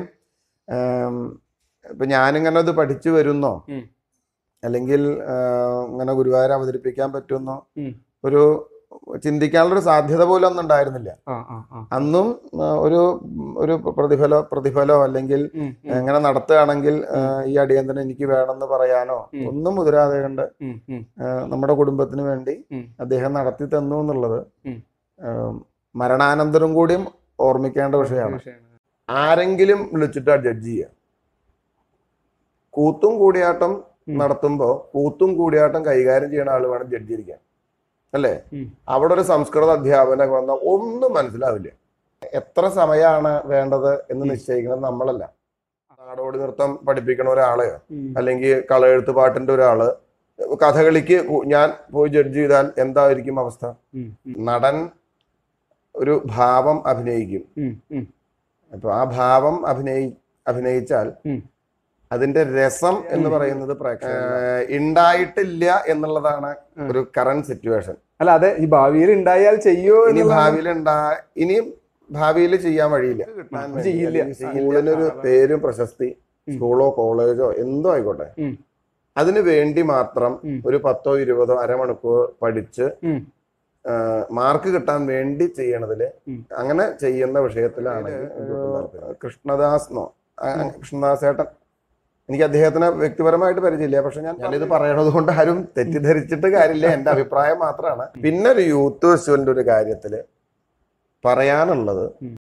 ആം, ഇപ്പൊ ഞാനിങ്ങനെ ഇത് പഠിച്ചു വരുന്നോ ഉം. അല്ലെങ്കിൽ ആ, ഇങ്ങനെ ഗുരുവായൂർ അവതരിപ്പിക്കാൻ പറ്റുമെന്നോ ഉം. ഒരു ചിന്തിക്കാനുള്ളൊരു സാധ്യത പോലും ഒന്നും ഉണ്ടായിരുന്നില്ല ആ, ആ, ആ. അന്നും ആ, ഒരു ഒരു പ്രതിഫലോ പ്രതിഫലോ അല്ലെങ്കിൽ ഉം, ഉം, എങ്ങനെ നടത്തുകയാണെങ്കിൽ ആ, ഈ അടിയന്തരം എനിക്ക് വേണമെന്ന് പറയാനോ ഉം. ഒന്നും മുതിരാതെ കണ്ട് ഉം, ഉം. ആ, നമ്മുടെ കുടുംബത്തിന് വേണ്ടി ഉം. അദ്ദേഹം നടത്തി തന്നു എന്നുള്ളത് ഉം. ആ, മരണാനന്തരം കൂടിയും ഓർമ്മിക്കേണ്ട വിഷയമാണ് വിഷയമാണ്. ആരെങ്കിലും വിളിച്ചിട്ട് ജഡ്ജ് ചെയ്യുക കൂത്തും കൂടിയാട്ടം ഉം. നടത്തുമ്പോൾ കൂത്തും കൂടിയാട്ടം കൈകാര്യം ചെയ്യുന്ന ആൾ വേണം ജഡ്ജി ഇരിക്കാൻ അല്ലേ ഉം. അവിടെ ഒരു സംസ്കൃത അധ്യാപനം വന്നാൽ ഒന്നും മനസ്സിലാവില്ല എത്ര സമയമാണ് വേണ്ടത് എന്ന് ഉം. നിശ്ചയിക്കുന്നത് നമ്മളല്ല നാടോടി നൃത്തം പഠിപ്പിക്കണ ഒരാളെയോ ഉം. അല്ലെങ്കിൽ കളയെഴുത്ത് പാട്ടിന്റെ ഒരാള് കഥകളിക്ക് കു- ഞാൻ പോയി ജഡ്ജ് ചെയ്താൽ എന്തായിരിക്കും അവസ്ഥ ഉം, ഉം, നടൻ ഒരു ഭാവം അഭിനയിക്കും ഉം, ഉം. അപ്പൊ ആ ഭാവം അഭിനയി അഭിനയിച്ചാൽ ഉം. അതിന്റെ രസം എന്ന് ഉം. പറയുന്നത് പ്രേക്ഷക ഉണ്ടായിട്ടില്ല എന്നുള്ളതാണ് ഉം. ഒരു കറണ്ട് സിറ്റുവേഷൻ അല്ല അതെ ഈ ഭാവിയിൽ ഉണ്ടായാൽ ചെയ്യോ ഇനി എന്നുള്ളതാണ്. ഭാവിയിൽ ഉണ്ടാ ഇനിയും ഭാവിയിൽ ചെയ്യാൻ വഴിയില്ല കിട്ടാൻ വേണ്ടി ചെയ്യില്ല. അല്ലെങ്കിൽ സ്കൂളിനൊരു പേരും പ്രശസ്തി ഉം. സ്കൂളോ കോളേജോ എന്തോ ആയിക്കോട്ടെ ഉം. അതിന് വേണ്ടി മാത്രം ഉം. ഒരു പത്തോ ഇരുപതോ അരമണിക്കൂർ പഠിച്ച് ഉം. മാർക്ക് കിട്ടാൻ വേണ്ടി ചെയ്യണതില് ഉം. അങ്ങനെ ചെയ്യുന്ന വിഷയത്തിലാണ് ഒരു കൃഷ്ണദാസ് എന്നോ ആ, കൃഷ്ണദാസ് ഏട്ടൻ എനിക്ക് അദ്ദേഹത്തിനെ വ്യക്തിപരമായിട്ട് പരിചയമില്ല പക്ഷെ ഞാൻ ഞാനിത് പറയണത് കൊണ്ട് ആരും തെറ്റിദ്ധരിച്ചിട്ട് കാര്യമില്ല എന്റെ അഭിപ്രായം മാത്രമാണ് പിന്നെ ഒരു യൂത്ത് ഫെസ്റ്റിവലിന്റെ ഒരു കാര്യത്തില് പറയാനുള്ളത്